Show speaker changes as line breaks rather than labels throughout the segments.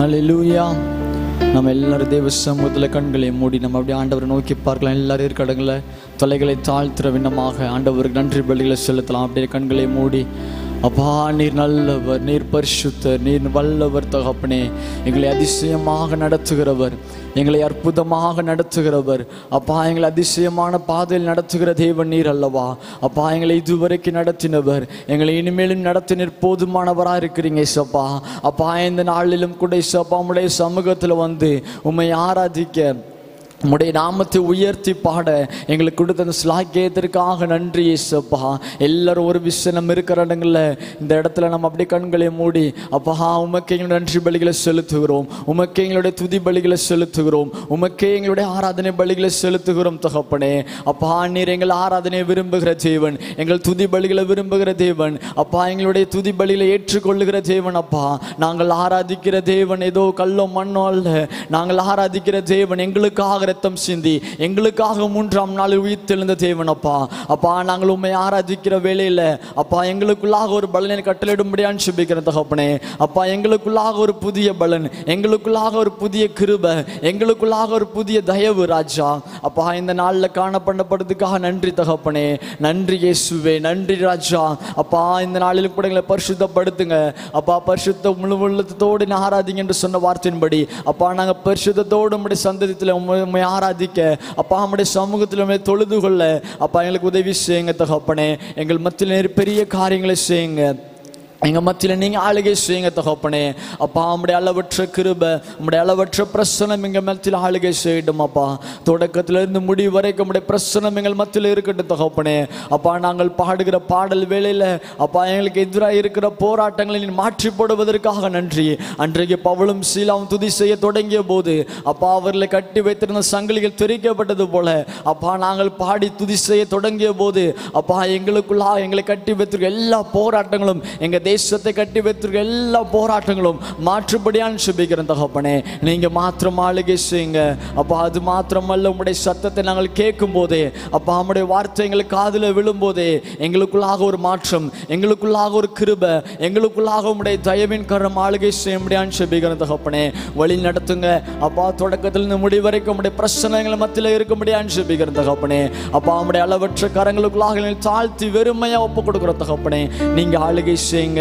ஹalleluya நம்ம எல்லாரும் தேவ சமூகத்தில் கண்களை மூடி நம்ம அப்படியே ஆண்டவரை நோக்கி பார்க்கலாம் எல்லாரும் இருக்கடங்கள தொலைகளை தாழ்த்துற விண்ணமாக ஆண்டவருக்கு நன்றி பலிகளை செலுத்தலாம் அப்படியே கண்களை மூடி அப்பா நீர் நல்லவர் நீர் பரிசுத்தர் நீர் வல்லவர் தகப்பனே எங்களை அதிசயமாக நடத்துகிறவர் எங்களை அற்புதமாக நடத்துகிறவர் அப்பா எங்களை அதிசயமான பாதையில் நடத்துகிற தேவன் நீர் அல்லவா அப்பா எங்களை இதுவரைக்கும் நடத்தினவர் எங்களை இனிமேலும் நடத்தினர் போதுமானவராக இருக்கிறீங்க சப்பா அப்பா இந்த நாளிலும் கூட சப்பா உம்முடைய சமூகத்தில் வந்து உம்மை ஆராதிக்க உம்முடைய நாமத்தை உயர்த்தி பாட எங்களுக்கு கொடுத்த அந்த ஸ்லாக்கியத்திற்காக நன்றி இயேசப்பா எல்லாரும் ஒரு விஷயம் நம்ம இருக்கிற இடங்கள்ல இந்த இடத்துல நம்ம அப்படியே கண்களை மூடி அப்பா உமக்கு எங்களுடைய நன்றி பலிகளை செலுத்துகிறோம் உமக்கு எங்களுடைய துதி பலிகளை செலுத்துகிறோம் உமக்கே எங்களுடைய ஆராதனை பலிகளை செலுத்துகிறோம் தகப்பனே அப்பா நீர் எங்கள் ஆராதனையை விரும்புகிற தேவன் எங்கள் துதி பலிகளை விரும்புகிற தேவன் அப்பா எங்களுடைய துதி பலிகளை ஏற்றுக்கொள்ளுகிற தேவன் அப்பா நாங்கள் ஆராதிக்கிற தேவன் ஏதோ கல்லோ மண்ணோ அல்ல நாங்கள் ஆராதிக்கிற தேவன் எங்களுக்காக ரத்தம் சிந்தி எங்களுக்காக மூன்றாம் நாள் உயிர்த்தெழுந்த தேவன் அப்பா அப்பா நாங்கள் உண்மை ஆராதிக்கிற வேலையில் அப்பா எங்களுக்குள்ளாக ஒரு பலனை கட்டளையிடும்படியான்னு சுபிக்கிற தகப்பனே அப்பா எங்களுக்குள்ளாக ஒரு புதிய பலன் எங்களுக்குள்ளாக ஒரு புதிய கிருபை எங்களுக்குள்ளாக ஒரு புதிய தயவு ராஜா அப்பா இந்த நாளில் காணப்படப்படுறதுக்காக நன்றி தகப்பனே நன்றி இயேசுவே நன்றி ராஜா அப்பா இந்த நாளில் கூட எங்களை பரிசுத்தப்படுத்துங்க அப்பா பரிசுத்த முழு உள்ளத்தோடு நீ ஆராதிங்க என்று சொன்ன வார்த்தையின்படி அப்பா நாங்கள் பரிசுத்தத்தோடு உம்முடைய சந்ததித்தில் உம்மை உம்மை ஆராதிக்க அப்பா நம்முடைய சமூகத்தில் உம்மை தொழுது கொள்ள அப்பா எங்களுக்கு உதவி செய்யுங்க தகப்பனே எங்கள் மத்தியில் நேர் பெரிய காரியங்களை செய்யுங்க எங்க மத்தியில் நீங்க ஆளுகை செய்யுங்க தகப்பனே அப்பா உம்முடைய அளவற்ற கிருபை உம்முடைய அளவற்ற பிரசனம் எங்க மத்தியில் ஆளுகை செய்யட்டும் அப்பா தொடக்கத்துல இருந்து முடிவு வரைக்கும் உம்முடைய பிரசனம் எங்கள் மத்தியில் இருக்கட்டும் தகப்பனே அப்பா நாங்கள் பாடுகிற பாடல் வேளையில அப்பா எங்களுக்கு எதிராக இருக்கிற போராட்டங்களை நீ மாற்றி போடுவதற்காக நன்றி அன்றைக்கு பவுளும் சீலாவும் துதி செய்ய தொடங்கிய போது அப்பா அவர்களை கட்டி வைத்திருந்த சங்கிலிகள் தெரிவிக்கப்பட்டது போல அப்பா நாங்கள் பாடி துதி செய்ய தொடங்கிய போது அப்பா எங்களுக்குள்ளா எங்களை கட்டி வைத்திருக்க எல்லா போராட்டங்களும் எங்க தேசத்தை கட்டி வைத்திருக்க எல்லா போராட்டங்களும் மாற்றுபடியான்னு சுபிக்கிறேன் தகப்பனே நீங்க மாத்திரம் ஆளுகை செய்யுங்க அப்பா அது மாத்திரமல்ல உங்களுடைய சத்தத்தை நாங்கள் கேட்கும் போதே அப்பா நம்முடைய வார்த்தை எங்களுக்கு காதுல விழும்போதே எங்களுக்குள்ளாக ஒரு மாற்றம் எங்களுக்குள்ளாக ஒரு கிருபை எங்களுக்குள்ளாக உம்முடைய தயவின் கரம் ஆளுகை செய்ய முடியான்னு சுபிக்கிறேன் தகப்பனே வழி நடத்துங்க அப்பா தொடக்கத்திலிருந்து முடிவு வரைக்கும் உம்முடைய பிரச்சனைகள் மத்தியில் இருக்க முடியான்னு சுபிக்கிறேன் தகப்பனே அப்பா உம்முடைய அளவற்ற கரங்களுக்குள்ளாக எங்களை தாழ்த்தி வெறுமையா ஒப்பு கொடுக்குற தகப்பனே நீங்க ஆளுகை செய்யுங்க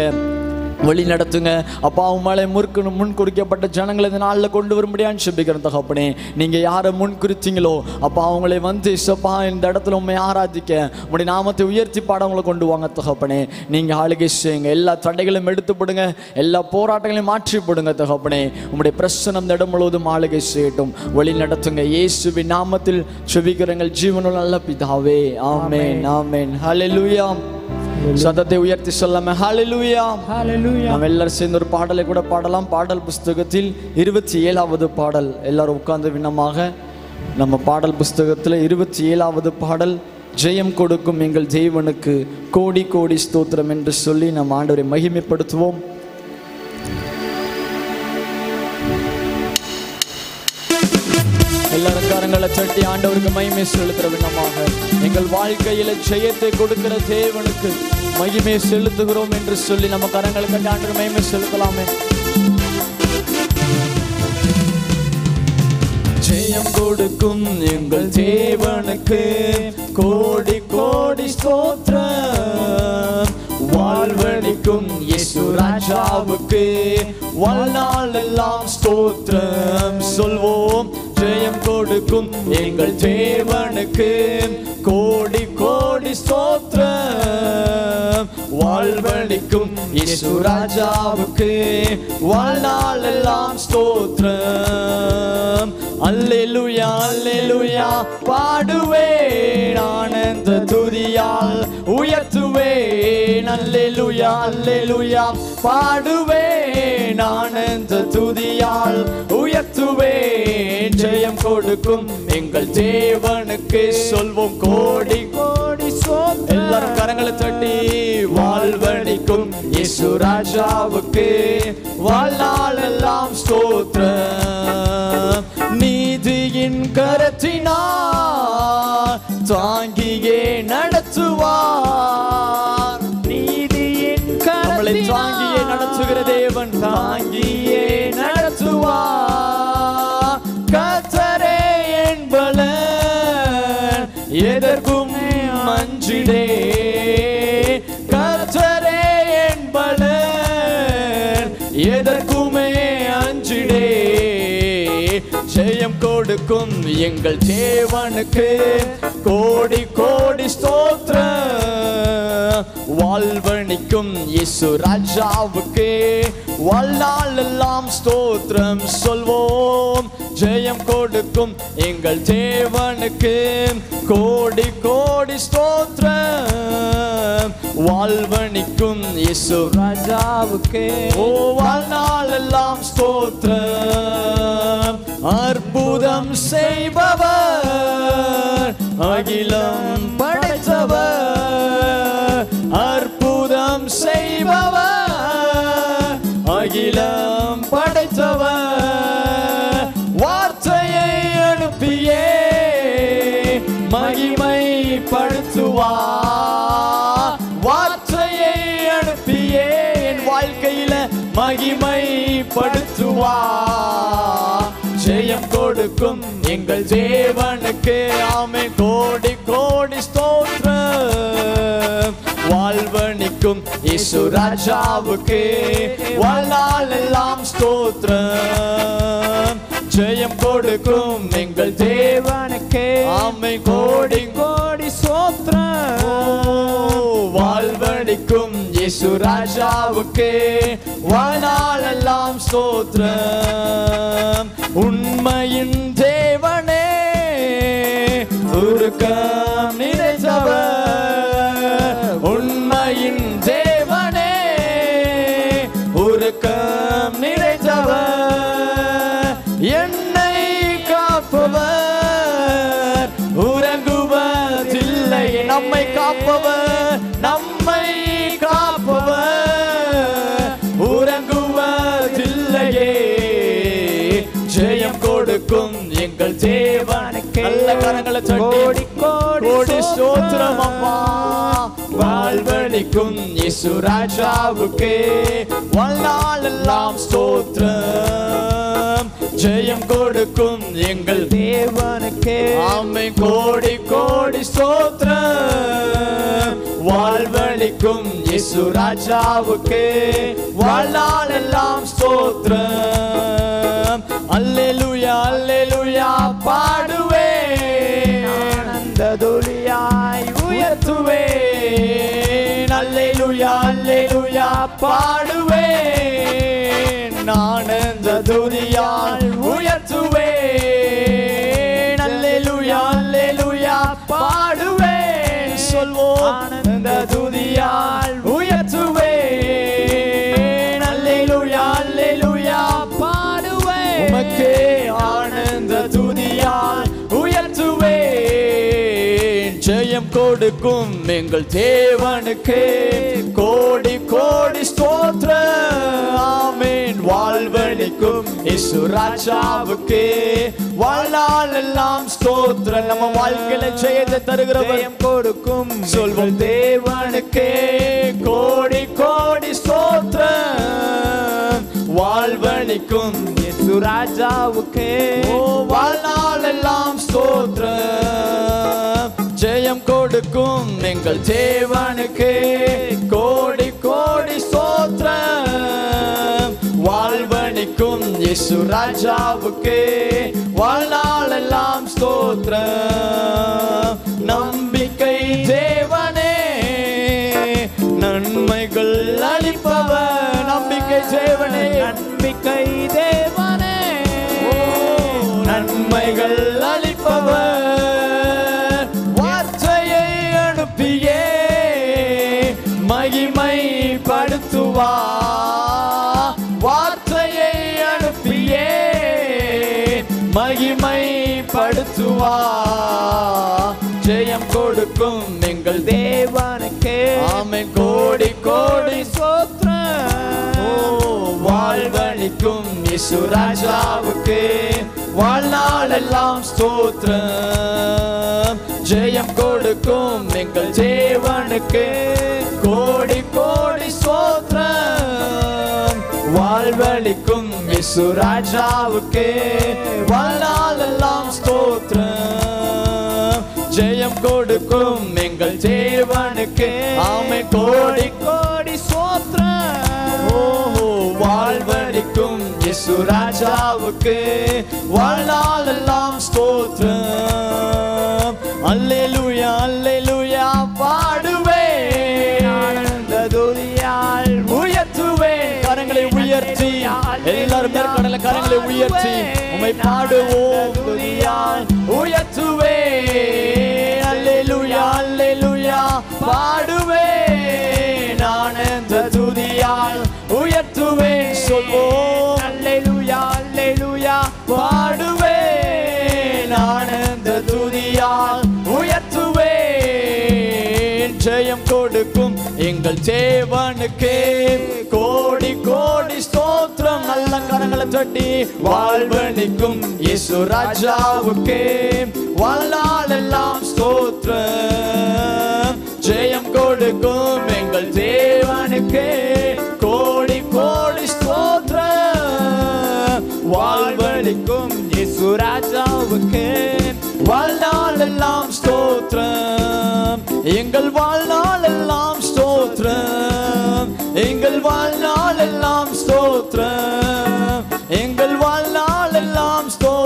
வழி நடத்துங்க அப்பா உம்மாலே முறுக்கு முன் குறிக்கப்பட்ட ஜனங்களை இந்த நாளில் கொண்டு வரும்படியான்னு சொல்லிக்கிறேன் தகப்பனே நீங்கள் யாரை முன் குறித்தீங்களோ அப்பா அவங்களை வந்து இசப்பா இந்த இடத்துல உண்மை ஆராதிக்க உங்களுடைய நாமத்தை உயர்த்தி பாட அவங்களை கொண்டு வாங்க தகப்பனே நீங்கள் ஆளுகை செய்யுங்க எல்லா தடைகளையும் எடுத்து போடுங்க எல்லா போராட்டங்களையும் மாற்றி போடுங்க தகப்பனே உங்களுடைய பிரசனம் இந்த இடம் முழுவதும் ஆளுகை செய்யட்டும் வழி நடத்துங்க இயேசுவின் நாமத்தில் செபிக்கிறங்கள் ஜீவனுள்ள நல்ல பிதாவே ஆமென் ஆமென் ஹalleluya சத்தத்தை உயர்த்தி சொல்லாம ஹalleluya
Hallelujah.
நாம் எல்லாரும் சேர்ந்து ஒரு பாடலை கூட பாடலாம் பாடல் புஸ்தகத்தில் இருபத்தி ஏழாவது பாடல் எல்லாரும் உட்கார்ந்து விண்ணமாக நம்ம பாடல் புஸ்தகத்தில் இருபத்தி ஏழாவது பாடல் ஜெயம் கொடுக்கும் எங்கள் தேவனுக்கு கோடி கோடி ஸ்தோத்திரம் என்று சொல்லி நம் ஆண்டவரை மகிமைப்படுத்துவோம் எல்லாரும் கரங்களை தட்டி ஆண்டவருக்கு மகிமை செலுத்துற விண்ணமாக எங்கள் வாழ்க்கையில ஜெயத்தை கொடுக்கிற தேவனுக்கு மகிமை செலுத்துகிறோம் என்று சொல்லி நம்ம கரங்களை கட்டி ஆண்டவர் மகிமை செலுத்தலாமே ஜெயம் கொடுக்கும் எங்கள் தேவனுக்கு கோடி கோடி ஸ்தோத்திரம் வாழ்வழிக்கும் இயேசு ராஜாவுக்கு வாழ்நாள் எல்லாம் ஸ்தோத்திரம் சொல்வோம் ஜெயம் கொடுக்கும் எங்கள் தேவனுக்கு கோடி கோடி ஸ்தோத்திரம் வாழ்வழிக்கும் இயேசு ராஜாவுக்கு வாழ்நாள் எல்லாம் ஸ்தோத்திரம் அல்லேலூயா அல்லேலூயா பாடுவேன் ஆனந்த துதியால் உயர்த்துவேன் அல்லேலூயா அல்லேலூயா பாடுவேன் ஆனந்த துதியால் உயர்த்துவேன் ஜெயம் கொடுக்கும் எங்கள் தேவனுக்கு சொல்வோம் கோடி கோடி சோத் எல்லாரும் கரங்களை தட்டி வாழ்வழிக்கும் இயேசு ராஜாவுக்கு வாழ்நாள் எல்லாம் ஸ்தோத்திரம் நீதியின் கரத்தினால் தாங்கியே நடத்துவார்
நீதியின்
நம்மளை
கரத்தினால்
தாங்கியே நடத்துகிற தேவன் தாங்கியே நடத்துவார் அஞ்சிடே கர்த்தரே என்பலன் எதற்குமே அஞ்சிடே ஜெயம் கொடுக்கும் எங்கள் தேவனுக்கு கோடி கோடி ஸ்தோத்திரம் வாழ்வணிக்கும் இயேசு ராஜாவுக்கு வல்லாலெல்லாம் ஸ்தோத்திரம் சொல்வோம் ஜெயம் கொடுக்கும் எங்கள் தேவனுக்கு கோடி கோடி ஸ்தோத்திரம் வாழ்வணிக்கும் இயேசு
ராஜாவுக்கே
ஓ வாழ்நாளெல்லாம் ஸ்தோத்திரம் அற்புதம் செய்பவர் அகிலம் படைத்தவர் அற்புதம் செய்பவர் அகிலம் படைத்தவர் வார்த்தையை அனுப்பியே மகிமைப்படுத்துவார் வார்த்தையை அனுப்பியே என் வாழ்க்கையில மகிமைப்படுத்துவார் ஜெயம் கொடுக்கும் எங்கள் தேவனுக்கு ஆமை கோடி கோடி ஸ்தோத்திரம் வாழ்வணிக்கும் இயேசு ராஜாவுக்கு வாழ்நாள் எல்லாம் ஸ்தோத்திரம் ஜெயம் கொடுக்கும் எங்கள் தேவனுக்கு ஆமை கோடி
கோடி சோத்திரம்
வாழ்வடிக்கும் இயேசு ராஜாவுக்கு வாழ்நாளெல்லாம் ஸ்தோத்திரம் உண்மையின் தேவனே உருக்கம் நிறைந்தவர் உண்மையின் தேவனே உருக்கம் நிறைந்தவர் என்னை காப்பவர் உறங்குவதில்லை நம்மை காப்பவர் நம்மை காப்பவர் உறங்குவதில்லையே ஜெயம் கொடுக்கும் எங்கள் தேவனுக்கு நல்ல கரங்களை தட்டி
கோடி கோடி
கோடி ஸ்தோத்திரம் அம்மா வாழ்வழிக்கும் இயேசு ராஜாவுக்கு வாழ்நாளெல்லாம் ஸ்தோத்திரம் ஜெயம் கொடுக்கும் எங்கள்
தேவனுக்கே
ஆமை கோடி கோடி ஸ்தோத்திரம் வாழ்வழிக்கும் இயேசு ராஜாவுக்கு வாழ்நாளெல்லாம் ஸ்தோத்திரம் அல்லேலூயா அல்லேலூயா பாடுவேன்
ஆனந்த துளியாய்
உயர்த்துவேன் அல்லேலூயா அல்லேலூயா பாடுவேன் ஆனந்த துதியால் உயர்த்துவேன் அல்லேலூயா அல்லேலூயா பாடுவேன் சொல்வோம் ஆனந்த துதியால் உயர்த்துவேன் அல்லேலூயா அல்லேலூயா பாடுவேன் உமக்கே ஆனந்த துதியால் உயர்த்துவேன் ஜெயம் கொடுக்கும் எங்கள் தேவனுக்கு கோடி கோடி ஸ்தோத்திரம் ஆமென் வாழ்வழிக்கும் இயேசு ராஜாவுக்கு வாழ்நாள் எல்லாம் ஸ்தோத்திரம் நம்ம வாழ்க்கையில ஜெயத்தை தருகிறவர்
ஜெயம் கொடுக்கும்
சொல்வோம் தேவனுக்கே கோடி கோடி ஸ்தோத்திரம் வாழ்வழிக்கும்
இயேசு ராஜாவுக்கே
ஓ வாழ்நாள் எல்லாம் ஸ்தோத்திரம் ஜெயம் கொடுக்கும் எங்கள் தேவனுக்கு கோடி கோடி ஸ்தோத்திரம் வாழ்வணிக்கும் இயேசு ராஜாவுக்கு வாழ்நாள் எல்லாம் ஸ்தோத்திரம் நம்பிக்கை தேவனே நன்மைகள் அளிப்பவர் நம்பிக்கை தேவனே
நம்பிக்கை தேவனே
நன்மைகள் அளிப்பவர் வார்த்தையை அனுப்பியே மகிமைப்படுத்துவா வார்த்தையை அனுப்பியே மகிமைப்படுத்துவா ஜெயம் கொடுக்கும் எங்கள்
தேவனுக்கே
ஆமை கோடி கோடி
சோத்திரம்
ஓ வாழ்வழிக்கும் இயேசு ராஜாவுக்கு வாழ்நாளெல்லாம் ஸ்தோத்திரம் ஜெயம் கொடுக்கும் எங்கள் தேவனுக்கு கோடி கோடி ஸ்தோத்திரம் வாழ்வழிக்கும் இயேசு ராஜாவுக்கு வாழ்நாளெல்லாம் ஸ்தோத்திரம் ஜெயம் கொடுக்கும் எங்கள் தேவனுக்கு ஆமை கோடி
கோடி சோத்திரம்
ஓஹோ வாழ்வழிக்கும் இயேசு ராஜாவுக்கு வாழ்நாளெல்லாம் ஸ்தோத்திரம் அல்லேலூயா அல்லேலூயா பாடுவேன்
ஆனந்த துதியால்
உயர்த்துவேன் கரங்களை உயர்த்தி எல்லாரும் மேற்கடல கரங்களை உயர்த்தி உம்மை பாடுவோம் துதியால் உயர்த்துவேன் அல்லேலூயா அல்லேலூயா பாடுவேன் ஆனந்த துதியால் உயர்த்துவேன் சொல்வோம்
அல்லேலூயா அல்லேலூயா
பாடுவேன் ஆனந்த துதியால் உயர்த்துவேன் ஜெயம் கொடுக்கும் எங்கள் தேவனுக்கே கோடி கோடி ஸ்தோத்திரம் நல்ல கரங்களை தட்டி வாழ்வழிக்கும் இயேசு ராஜாவுக்கே வாழ்நாளெல்லாம் ஸ்தோத்திரம் ஜெயம் கொடுக்கும் எங்கள் தேவனுக்கே கோடி கோடி ஸ்தோத்திரம் வாழ்வழிக்கும்
இயேசு ராஜாவுக்கு
வாழ்நாளெல்லாம் ஸ்தோத்திரம் எங்கள் வாழ்நாளெல்லாம் ஸ்தோத்திரம் எங்கள் வாழ்நாளெல்லாம் ஸ்தோத்திரம் எங்கள் வாழ்நாளெல்லாம்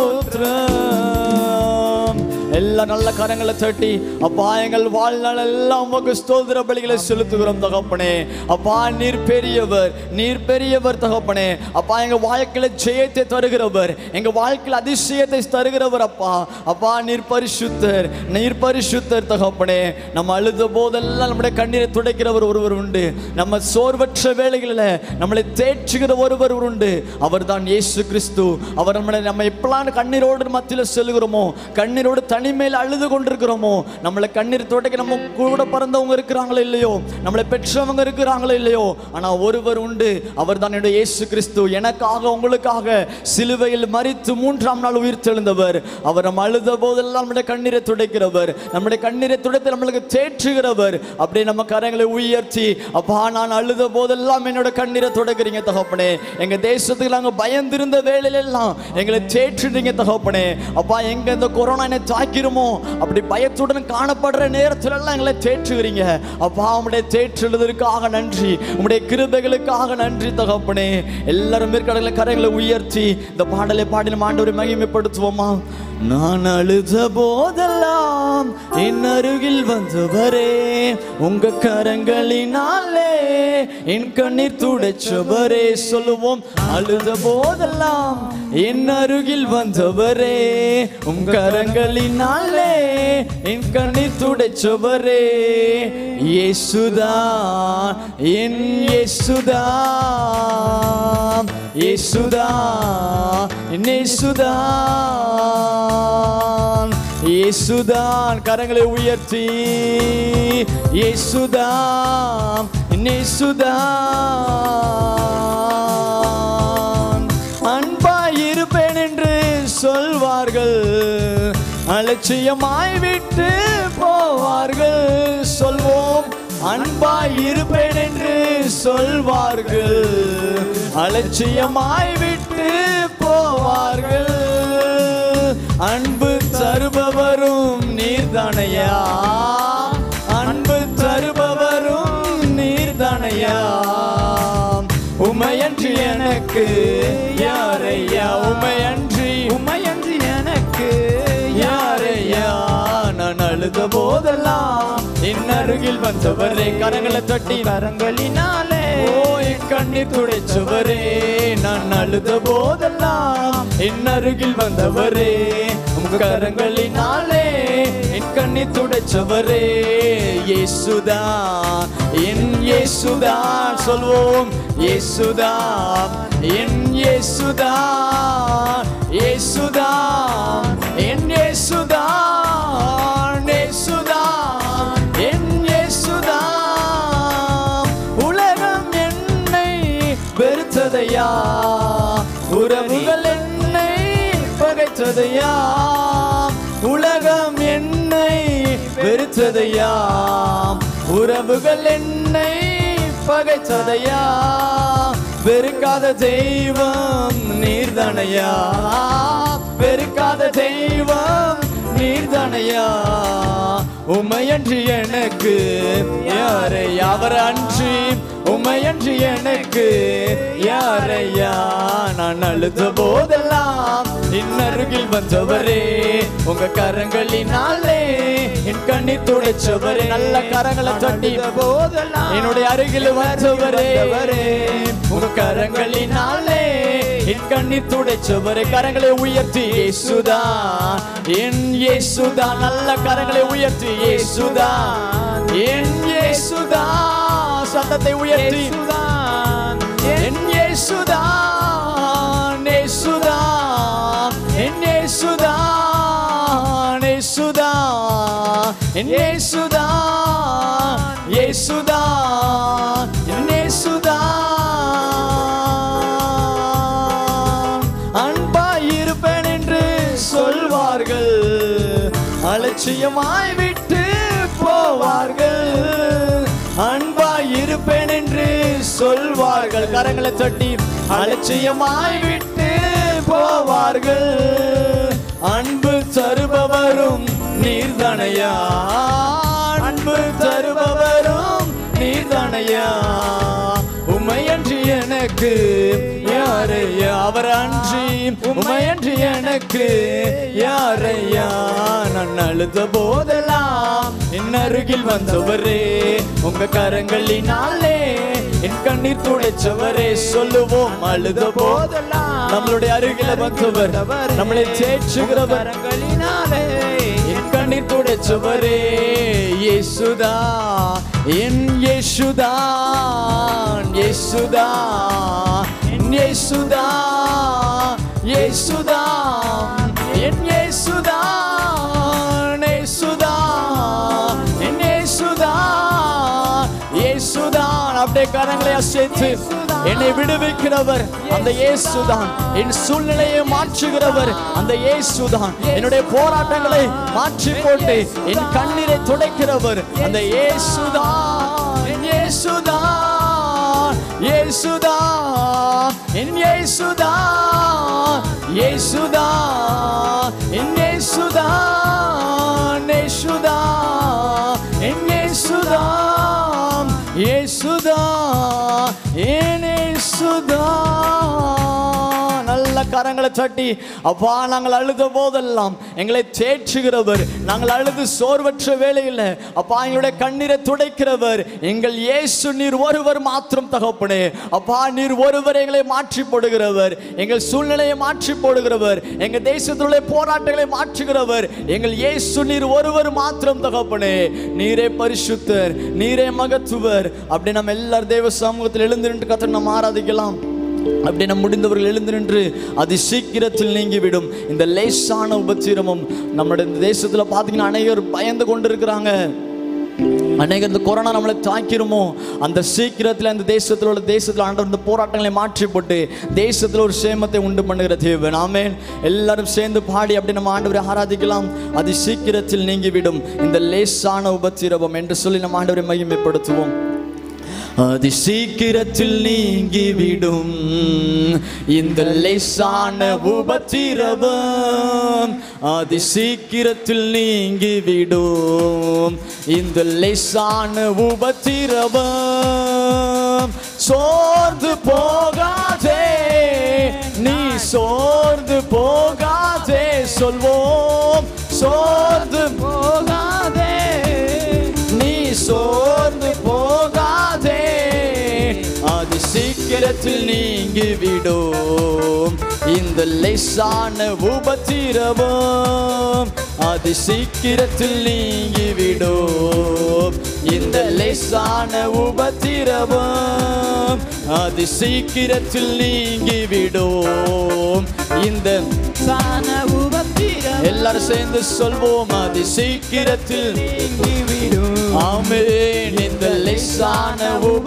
ஸ்தோத்திரம் எல்லா நல்ல கரங்களை தட்டி அப்பா எங்கள் வாழ்நாள் எல்லாம் உமக்கு ஸ்தோத்திர பலிகளை செலுத்துகிறோம் தகப்பனே அப்பா நீர் பெரியவர் நீர் பெரியவர் தகப்பனே அப்பா எங்க வாழ்க்கையில ஜெயத்தை தருகிறவர் எங்க வாழ்க்கையில அதிசயத்தை தருகிறவர் அப்பா அப்பா நீர் பரிசுத்தர் நீர் பரிசுத்தர் தகப்பனே நம்ம அழுத போதெல்லாம் நம்முடைய கண்ணீரை துடைக்கிறவர் ஒருவர் உண்டு நம்ம சோர்வற்ற வேளைகளில் நம்மளை தேற்றுகிற ஒருவர் உண்டு அவர் தான் இயேசு கிறிஸ்து அவர் நம்மளை நம்ம எப்பலாம் கண்ணீரோடு மத்தியில் செல்கிறோமோ கண்ணீரோடு தனிமையில் அழுது கொண்டிருக்கிறோமோ நம்மளை கண்ணீர் துடைக்க நம்ம கூட பிறந்தவங்க இருக்கிறாங்களோ இல்லையோ நம்மளை பெற்றவங்க இருக்கிறாங்களோ இல்லையோ ஆனா ஒருவர் உண்டு அவர் தான் என்னுடைய இயேசு கிறிஸ்து எனக்காக உங்களுக்காக சிலுவையில் மரித்து மூன்றாம் நாள் உயிர் தெழுந்தவர் அவர் நம்ம அழுத போதெல்லாம் நம்முடைய கண்ணீரை துடைக்கிறவர் நம்முடைய கண்ணீரை துடைத்து நம்மளுக்கு தேற்றுகிறவர் அப்படியே நம்ம கரங்களை உயர்த்தி அப்பா நான் அழுத போதெல்லாம் என்னோட கண்ணீரை துடைக்கிறீங்க தகப்பனே எங்க தேசத்துக்கு நாங்க பயந்திருந்த வேளையில எல்லாம் எங்களை தேற்றுனீங்க தகப்பனே அப்பா எங்க இந்த கொரோனா என்னை தாக்கிருமோ அப்படி பயத்துடன் காணப்படுற நேரத்துல எல்லாம் எங்களை தேற்றுகிறீங்க அப்பா உம்முடைய தேற்றுதலுக்காக நன்றி உம்முடைய கிருபைகளுக்காக நன்றி தகப்பனே எல்லாரும் மேற்கடலை கரைகளை உயர்த்தி இந்த பாடலை பாடின ஆண்டவரை மகிமைப்படுத்துவோமா நான் அழுத போதெல்லாம் என் அருகில் வந்தவரே உங்க கரங்களினாலே என் கண்ணீர் துடைச்சவரே சொல்லுவோம் அழுத போதெல்லாம் என் அருகில் வந்தவரே உங்க கரங்களினாலே என் கண்ணீர் துடைச்சவரே இயேசுதான் என் இயேசுதான் இயேசுதான் என் இயேசுதான் இயேசுதான் கரங்களை உயர்த்தி இயேசுதான் என் இயேசுதான் அன்பாய் இருப்பேன் என்று சொல்வார்கள் அலட்சியமாய் விட்டு போவார்கள் சொல்வோம் அன்பாய் இருப்பேன் என்று சொல்வார்கள் அலட்சியமாய் விட்டு போவார்கள் அன்பு தருபவரும் நீர்தானையா அன்பு தருபவரும் நீர்தானையா உமையன்றி எனக்கு யாரையா உமையன்றி
உமையன்றி எனக்கு
யாரையா நான் அழுத போதெல்லாம் என் அருகில் வந்தவரே கரங்களை தட்டி
கரங்களினாலே
ஓ என் கண்ணீர் துடைச்சவரே நான் அழுத போதெல்லாம் என் அருகில் வந்தவரே உங்க கரங்களினாலே என் கண்ணீர் துடைச்சவரே இயேசுதான் என் இயேசுதான் சொல்வோம் இயேசுதான் என் இயேசுதான் இயேசுதான் என் இயேசுதான் இயேசுதான் என் இயேசுதான் உலகம் என்னை வெறுத்ததையா உறவுகள் என்னை பகைத்ததையா உலகம் என்னை வெறுத்ததையா உறவுகள் என்னை பகைத்ததையா வெறுக்காத தெய்வம் நீர்தனையா வெறுக்காத தெய்வம் நீர்தானையா உமையன்றி எனக்கு யாரை அவர் அன்றி உமையன்றி எனக்கு யாரையா நான் அழுத போதெல்லாம் இன்னருகில் வந்தவரே உங்க கரங்களினாலே என் கண்ணீர் துடைச்சவரே நல்ல கரங்களை தட்டி
போதெல்லாம்
என்னுடைய அருகில் வந்தவரே உங்க கரங்களினாலே என் கண்ணீர் துடைச்சவரே கரங்களை உயர்த்தி இயேசுதா என் இயேசுதா நல்ல கரங்களை உயர்த்தி இயேசுதா என் இயேசுதா சத்தத்தை உயர்த்தி
இயேசுதான்
என் இயேசுதா இயேசுதா என் இயேசுதா இயேசுதா என் இயேசுதா இயேசுதா என் இயேசுதா அன்பாயிருப்பேன் என்று சொல்வார்கள் அலட்சியமாய் விட்டு போவார்கள் அன்பாயிருப்பேன் என்று சொல்வார்கள் கரங்களை தட்டி அலட்சியமாய் விட்டு போவார்கள் அன்பு தருபவரும் நீர்தனையா அன்பு தருபவரும் நீர்தனையா உமையன்றி எனக்கு யாரையா அவர் அன்றி உமையன்றி எனக்கு யாரையா நான் அழுத போதெல்லாம் என் அருகில் வந்தவரே உங்க கரங்களினாலே என் கண்ணீர் துடைச்சவரே சொல்லுவோம் அழுத போதெல்லாம் நம்மளுடைய அருகில வந்தவர் நம்மளை தேற்றுகிறவர்
கரங்களினாலே
என் கண்ணீர் துடைச்சவரே இயேசுதா என் இயேசுதா இயேசுதா என் இயேசுதா இயேசுதா என் இயேசுதா இயேசுதா என் இயேசுதா இயேசுதா அப்படியே கரங்களை அசைத்து என்னை விடுவிக்கிறவர் அந்த இயேசுதான் என் சூழ்நிலையை மாற்றுகிறவர் அந்த இயேசுதான் என்னுடைய போராட்டங்களை மாற்றி போட்டு என் கண்ணீரை துடைக்கிறவர் அந்த இயேசுதான் என் இயேசுதான் இயேசுதா என் இயேசுதா இயேசுதா என் இயேசுதா இயேசுதா என் இயேசுதா இயேசுதா என் இயேசுதா நல்ல கரங்களை தட்டி அப்பா நாங்கள் அழுத போதெல்லாம் எங்களை தேற்றுகிறவர் நாங்கள் அழுது சோர்வற்ற வேளையில் அப்பா எங்களுடைய கண்ணீரை துடைக்கிறவர் எங்கள் இயேசு நீர் ஒருவர் மாத்திரம் தகப்பனே அப்பா நீர் ஒருவர் எங்களை மாற்றி போடுகிறவர் எங்கள் சூழ்நிலையை மாற்றி போடுகிறவர் எங்கள் தேசத்துடைய போராட்டங்களை மாற்றுகிறவர் எங்கள் இயேசு நீர் ஒருவர் மாத்திரம் தகப்பனே நீரே பரிசுத்தர் நீரே மகத்துவர் அப்படி நம்ம எல்லாரும் தேவ சமூகத்தில் எழுந்து நின்று கத்த நம்ம ஆராதிக்கலாம் அப்படி நம் முடிந்தவர்கள் எழுந்து நின்று அது சீக்கிரத்தில் நீங்கிவிடும் இந்த லேசான உபத்திரமும் நம்முடைய இந்த தேசத்துல பார்த்தீங்கன்னா அநேகர் பயந்து கொண்டிருக்கிறாங்க அநேக இந்த கொரோனா நம்மளை தாக்கிருமோ அந்த சீக்கிரத்தில் அந்த தேசத்தில் உள்ள தேசத்தில் ஆண்டவர் இந்த போராட்டங்களை மாற்றி போட்டு தேசத்தில் ஒரு சேமத்தை உண்டு பண்ணுகிற தேவன் ஆமென் எல்லாரும் சேர்ந்து பாடி அப்படி நம்ம ஆண்டவரை ஆராதிக்கலாம் அது சீக்கிரத்தில் நீங்கிவிடும் இந்த லேசான உபத்திரவம் என்று சொல்லி நம்ம ஆண்டவரை மகிமைப்படுத்துவோம் அதி சீக்கிரத்தில் நீங்கிவிடும் இந்த லேசான உபத்திரவம் அதி சீக்கிரத்தில் நீங்கிவிடும் இந்த லேசான உபத்திரவம் சோர்ந்து போகாதே நீ சோர்ந்து போகாதே சொல்வோம் சோர்ந்து போகாதே நீ சோர்ந்து போகாதே அது சீக்கிரத்தில் நீங்கிவிடும் இந்த லேசான உபத்திரவம் அது சீக்கிரத்தில் நீங்கிவிடும் இந்த லேசான உபத்திரவம் அது சீக்கிரத்தில் நீங்கிவிடும் இந்த
சான உபத்திரம்
எல்லாரும் சேர்ந்து சொல்வோம் அது சீக்கிரத்தில்
நீங்கிவிடும்
ஆமென் இந்த லேசான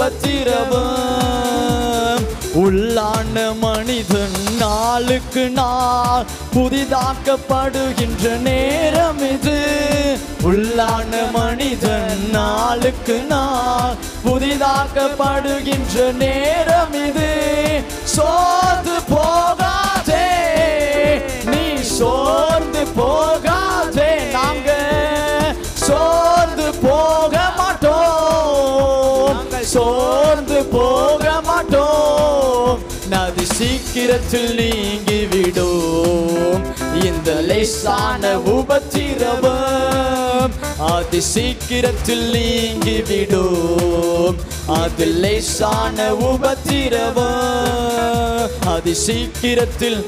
உபத்திரவம் உள்ளான மனிதன் நாளுக்கு நாள் புதிதாக்கப்படுகின்ற நேரம் இது உள்ளான மனிதன் நாளுக்கு நாள் புதிதாக்கப்படுகின்ற நேரம் இது சோர்ந்து போகாதே நீ சோர்ந்து போகாதே சோர்ந்து போக மாட்டோம் அது சீக்கிரத்தில் நீங்கிவிடும் இந்த லேசான உபத்திரவம் அது சீக்கிரத்தில் நீங்கிவிடும் அது லேசான உபத்திரவம் அது சீக்கிரத்தில்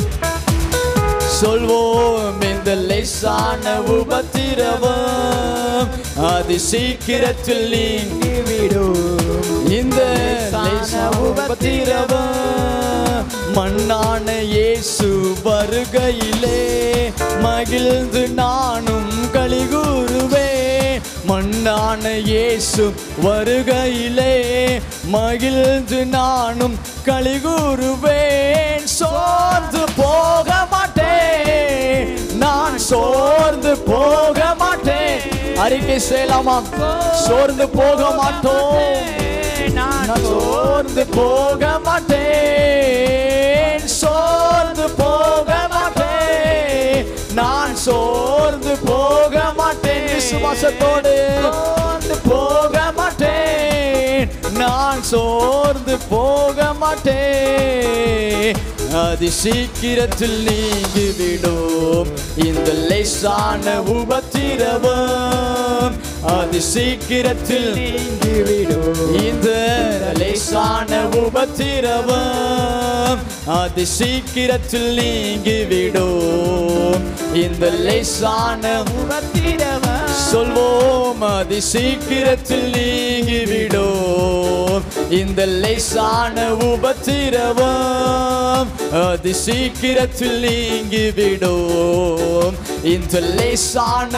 சொல்வோம் இந்த லேசான உபத்திரவம் அது சீக்கிரத்தில் நீங்கிவிடும் இந்த லேசான உபத்திரவம் மண்ணான இயேசு வருகையிலே மகிழ்ந்து நானும் கலிகூறுவே மண்ணான இயேசு வருகையிலே மகிழ்ந்து நானும் கலிகூறுவேன் சோர்ந்து போக மாட்டேன் நான் சோர்ந்து போக மாட்டேன் அறிக்கை செய்யலாமா சோர்ந்து போக மாட்டோம் நான் சோர்ந்து போக மாட்டேன் சோர்ந்து போக மாட்டேன் நான் சோர்ந்து போக மாட்டேன் விசுவாசத்தோடு சோர்ந்து போக மாட்டேன் நான் சோர்ந்து போக மாட்டேன் அது சீக்கிரத்தில் நீங்கிவிடும் இந்த லேசான உபத்திரவம் அது சீக்கிரத்தில் நீங்கிவிடும் இந்த லேசான உபத்திரவம் அது சீக்கிரத்தில் நீங்கிவிடும் இந்த லேசான
உபத்திரவம்
சொல்வோம் அது சீக்கிரத்தில் நீங்கிவிடும் இந்த லேசான உபத்திரவம் அது சீக்கிரத்தில் நீங்கிவிடும் இந்த லேசான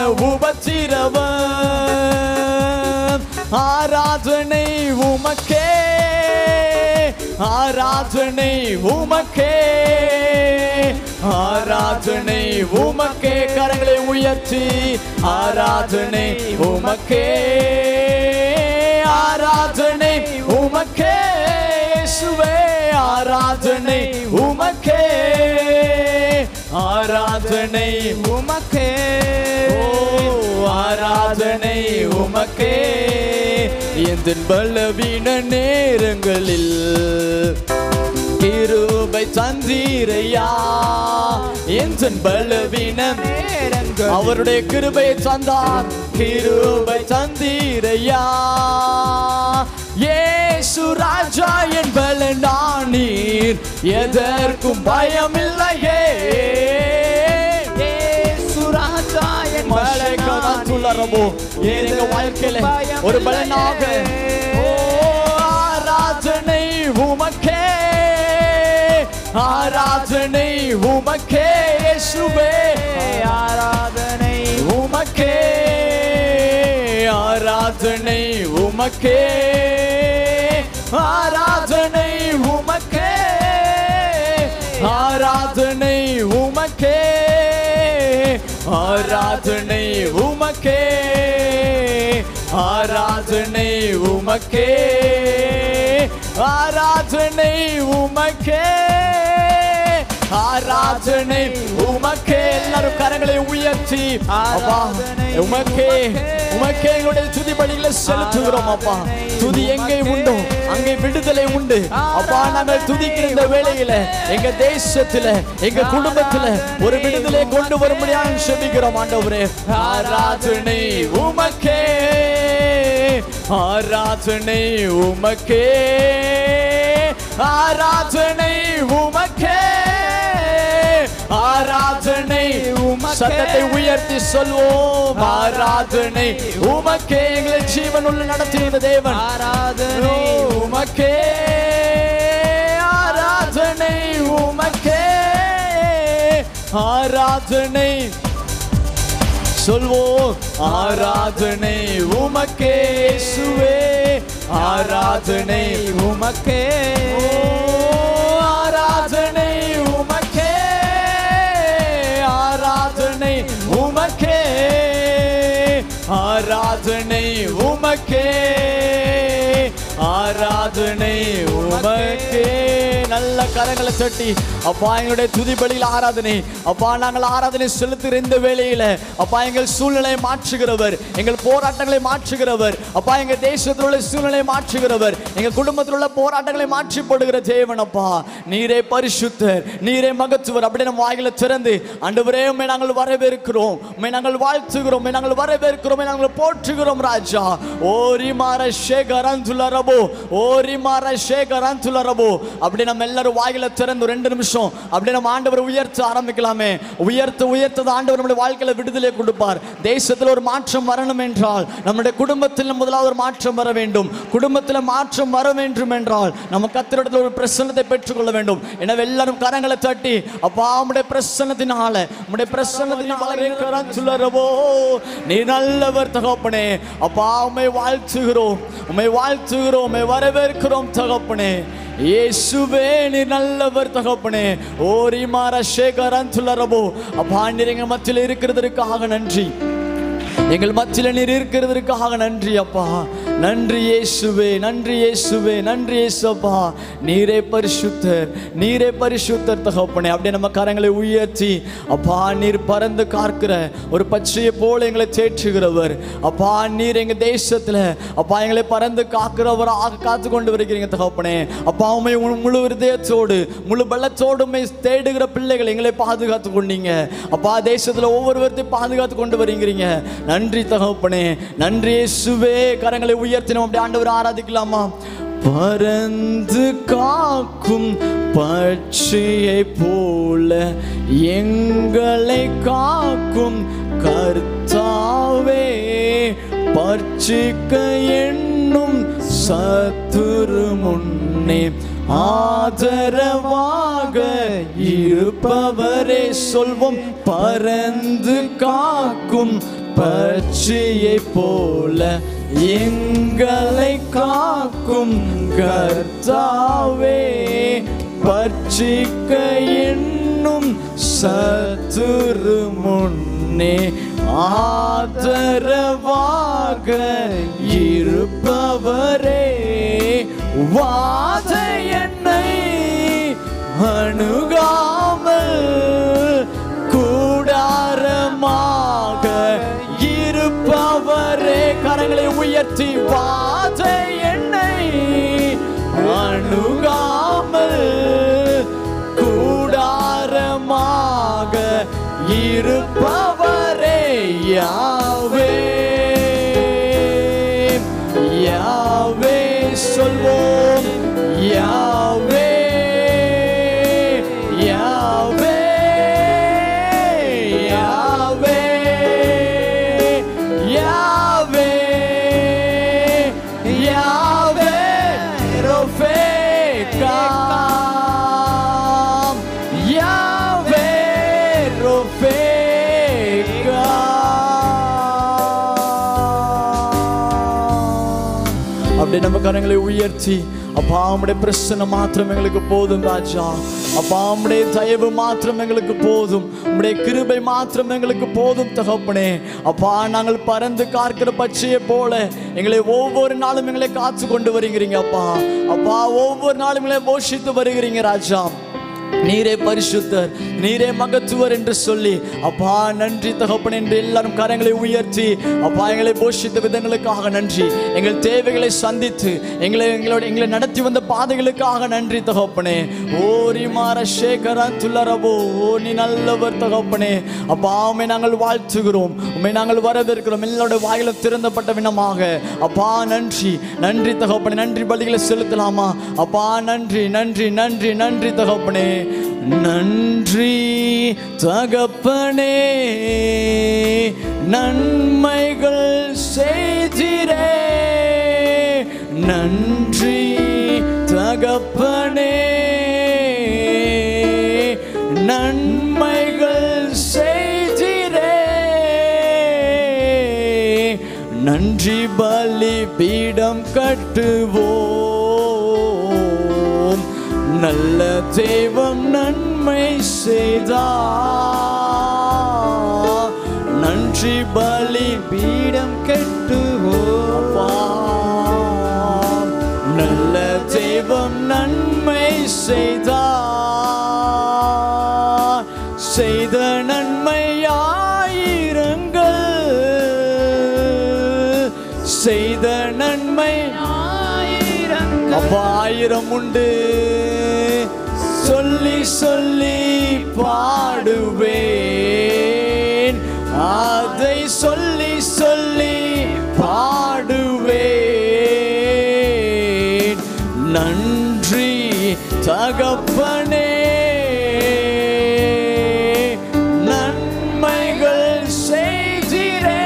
உபத்திரவம் ஆராதனை உமக்கே ஆராதனை உமக்கே ஆராதனை உமக்கே கரங்களை உயர்த்தி ஆராதனை உமக்கே ஆராதனை உமக்கே இயேசுவே ஆராதனை உமக்கே ஆராதனை
உமக்கே
ஓ ஆராதனை உமக்கே எந்த பலவீன நேரங்களில் கிருபை தந்தீரையா எந்த பலவீனம்
நேரங்கள்
அவருடைய கிருபையை தந்தார் கிருபை தந்தீரையா ஏசு ராஜா என்பல நீர் எதற்கும் பயமில்லையே
சுராஜா என்
மலை கனத்துள்ளரமோ எங்க வாழ்க்கையில ஒரு பலனாக ஓ ஆராதனை உமக்கே ஆராதனை உமக்கே இயேசுவே
ஆராதனை
உமக்கே ஆராதனை உமக்கே ஆராதனை உமக்கே ஆராதனை உமக்கே ஆராதனை உமக்கே ஆராதனை உமக்கே ஆராதனை உமக்கே ஆராதனை உமக்கே எல்லாரும் கரங்களை உயர்த்தி அப்பா உமக்கே உமக்கே எங்களுடைய துதி பலிகளை செலுத்துகிறோம் அப்பா துதி எங்கே உண்டோ அங்கே விடுதலை உண்டு அப்பா நாங்கள் துதிக்கிற இந்த வேளையில எங்க தேசத்துல எங்க குடும்பத்துல ஒரு விடுதலை கொண்டு வரும்படியாக செபிக்கிறோம் ஆண்டவரே ஆராதனை உமக்கே ஆராதனை உமக்கே ஆராதனை உமக்கே ஆராதனை உமக்கே சத்தத்தை உயர்த்தி சொல்வோம் ஆராதனை உமக்கே எங்களை ஜீவன் உள்ள நடத்துகிற தேவன்
ஆராதனை
உமக்கே ஆராதனை உமக்கே ஆராதனை சொல்வோம் ஆராதனை உமக்கே சுவே ஆராதனை
உமக்கே
ஓ, ஆராதனை உமக்கே ஆராதனை உமக்கே ஆராதனை உமக்கே ஆராதனை உமக்கே நல்ல கரங்களை தட்டி அப்பா எங்களுடைய துதி பலியில் ஆராதனை அப்பா நாங்கள் ஆராதனை செலுத்துகிற இந்த வேளையில அப்பா எங்கள் சூழ்நிலையை மாற்றுகிறவர் எங்கள் போராட்டங்களை மாற்றுகிறவர் அப்பா எங்க தேசத்தில் உள்ள சூழ்நிலையை மாற்றுகிறவர் எங்க குடும்பத்தில் உள்ள போராட்டங்களை மாற்றி போடுகிற தேவன் அப்பா நீரே பரிசுத்தர் நீரே மகத்துவர் அப்படி நம்ம வாயில திறந்து ஆண்டவரே உம்மை நாங்கள் வரவேற்கிறோம் உம்மை நாங்கள் வாழ்த்துகிறோம் உம்மை நாங்கள் வரவேற்கிறோம் உம்மை நாங்கள் போற்றுகிறோம் ராஜா ஓரி மார சேகரன் துலரபோ ஓரி மார சேகரன் துலரபோ அப்படி நம்ம எல்லாரும் வாயில திறந்து ரெண்டு நிமிஷம் அப்படி நம்ம ஆண்டவரை உயர்த்த ஆரம்பிக்கலாமே உயர்த்த உயர்த்தது ஆண்டவர் நம்முடைய வாழ்க்கையில விடுதலை கொடுப்பார் தேசத்தில் ஒரு மாற்றம் வரணும் என்றால் நம்முடைய குடும்பத்தில் முதலாவது ஒரு மாற்றம் வர வேண்டும் குடும்பத்தில் மாற்றம் வர வேண்டும் என்றால் நம்ம கத்திரிடத்தில் ஒரு பிரசன்னத்தை பெற்றுக்கொள்ள வேண்டும் எனவே எல்லாரும் கரங்களை தட்டி அப்பா உம்முடைய பிரசன்னத்தினால உம்முடைய பிரசன்னத்தினால கரம் சுழறவோ நீ நல்லவர் தகப்பனே அப்பா உம்மை வாழ்த்துகிறோம் உம்மை வாழ்த்துகிறோம் உம்மை வரவேற்கிறோம் தகப்பனே இயேசுவே நீ நல்லவர் தகப்பனே ஓரி மாற சேகரன் சுழறவோ அப்பா நீர் எங்க மத்தியில் இருக்கிறதற்காக நன்றி எங்கள் மத்தியில் நீர் இருக்கிறதற்காக நன்றி அப்பா நன்றி இயேசுவே நன்றி இயேசுவே நன்றி இயேசுப்பா நீரே பரிசுத்தர் நீரே பரிசுத்தர் தகப்பனே அப்படியே நம்ம கரங்களை உயர்த்தி அப்பா நீர் பறந்து காக்கிற ஒரு பச்சையை போல எங்களை தேற்றுகிறவர் அப்பா நீர் எங்க தேசத்துல அப்பா எங்களை பறந்து காக்கிறவராக காத்து கொண்டு வருகிறீங்க தகப்பனே அப்பா உண்மை முழு இருதயத்தோடு முழு பலத்தோடு உண்மை தேடுகிற பிள்ளைகள் எங்களை பாதுகாத்து கொண்டீங்க அப்பா தேசத்துல ஒவ்வொருவரையும் பாதுகாத்து கொண்டு வருகிறீங்க நன்றி தகப்பனே நன்றி இயேசுவே கரங்களை உயர்த்தினோம் அப்படி ஆண்டவர் ஆராதிக்கலாமா பறந்து காக்கும் பட்சியை போல எங்களை காக்கும் கர்த்தாவே பர்ச்சிக்க எண்ணும் சத்துரு முன்னே ஆதரவாக இருப்பவரே சொல்வோம் பறந்து காக்கும் பட்சியை போல எங்களை காக்கும் கர்த்தாவே பட்சிக்க எண்ணும் சத்துரு முன்னே ஆதரவாக இருப்பவரே வாத என்னை அணுகாமல் கூடாரமாக இருப்பவரே கரங்களை உயர்த்தி வாத என்னை அணுகாமல் கூடாரமாக இருப்பவரே யாவே யாவே சொல்வோம் யாவே யாவே யாவே யாவே யாவே ரொஃபேகாம் யாவே ரொஃபேகாம் அப்படி நம்ம கரங்களை உயர்த்தி அப்பா உம்முடைய பிரச்சனை மாத்திரம் எங்களுக்கு போதும் ராஜா அப்பா உம்முடைய தயவு மாத்திரம் எங்களுக்கு போதும் உம்முடைய கிருபை மாத்திரம் எங்களுக்கு போதும் தகப்பனே அப்பா நாங்கள் பறந்து காக்கிற பச்சையை போல எங்களை ஒவ்வொரு நாளும் எங்களை காத்து கொண்டு வருகிறீங்க அப்பா அப்பா ஒவ்வொரு நாளும் எங்களை போஷித்து வருகிறீங்க ராஜா நீரே பரிசுத்தர் நீரே மகத்துவர் என்று சொல்லி அப்பா நன்றி தகப்பன் என்று எல்லாரும் கரங்களை உயர்த்தி அப்பா எங்களை போஷித்த விதங்களுக்காக நன்றி எங்கள் தேவைகளை சந்தித்து எங்களை எங்களோட எங்களை நடத்தி வந்த பாதைகளுக்காக நன்றி தகப்பனே ஓரி மாற சேகரா துல்லரபோ ஓ நீ நல்லவர் தகப்பனே அப்பா உம்மை நாங்கள் வாழ்த்துகிறோம் உம்மை நாங்கள் வரவேற்கிறோம் எல்லாரோட வாயிலும் திறந்தப்பட்ட வினமாக அப்பா நன்றி நன்றி தகப்பனே நன்றி பலிகளை செலுத்தலாமா அப்பா நன்றி நன்றி நன்றி நன்றி தகப்பனே நன்றி தகப்பனே நன்மைகள் செய்திரே நன்றி தகப்பனே நன்மைகள் செய்திரே நன்றி பலி பீடம் கட்டுவோம் நல்ல தெய்வம் நன்மை செய்தா நன்றி பலி பீடம் கட்டுவோம் நல்ல தெய்வம் நன்மை செய்தார் செய்த நன்மையாயிரங்கள் செய்த நன்மை அப்ப ஆயிரம் உண்டு சொல்லி சொல்லி பாடுவேன் அதை சொல்லி சொல்லி பாடுவேன் நன்றி தகப்பனே நன்மைகள் செய்கிறே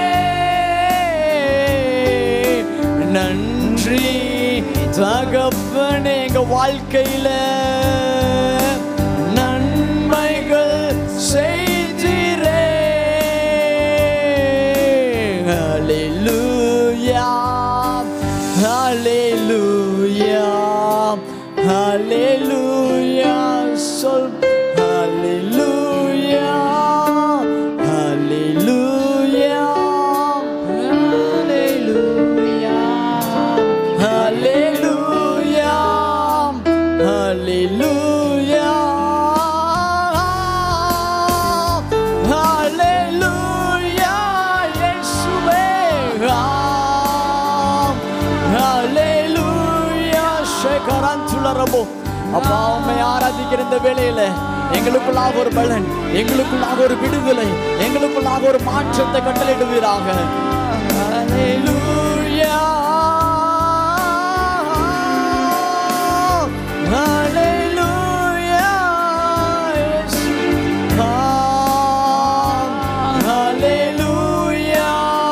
நன்றி தகப்பனே எங்க வாழ்க்கையில நன்மைகள் செய்கிறே ஹalleluya ஹalleluya ஹalleluya சொல் ஹalleluya ஹalleluya ஹalleluya ஹalleluya ஹalleluya இயேசுவே ஆம் ஹalleluya ஷேகரந்துலரபோ அப்பா உம்மை ஆராதிக்கிற இந்த வேளையில எங்களுக்குள்ளாக ஒரு பலன் எங்களுக்குள்ளாக ஒரு விடுதலை எங்களுக்குள்ளாக ஒரு மாற்றத்தை கட்டளையிடுவீராக ஹalleluya ஹalleluya இயேசு ஆம் ஹalleluya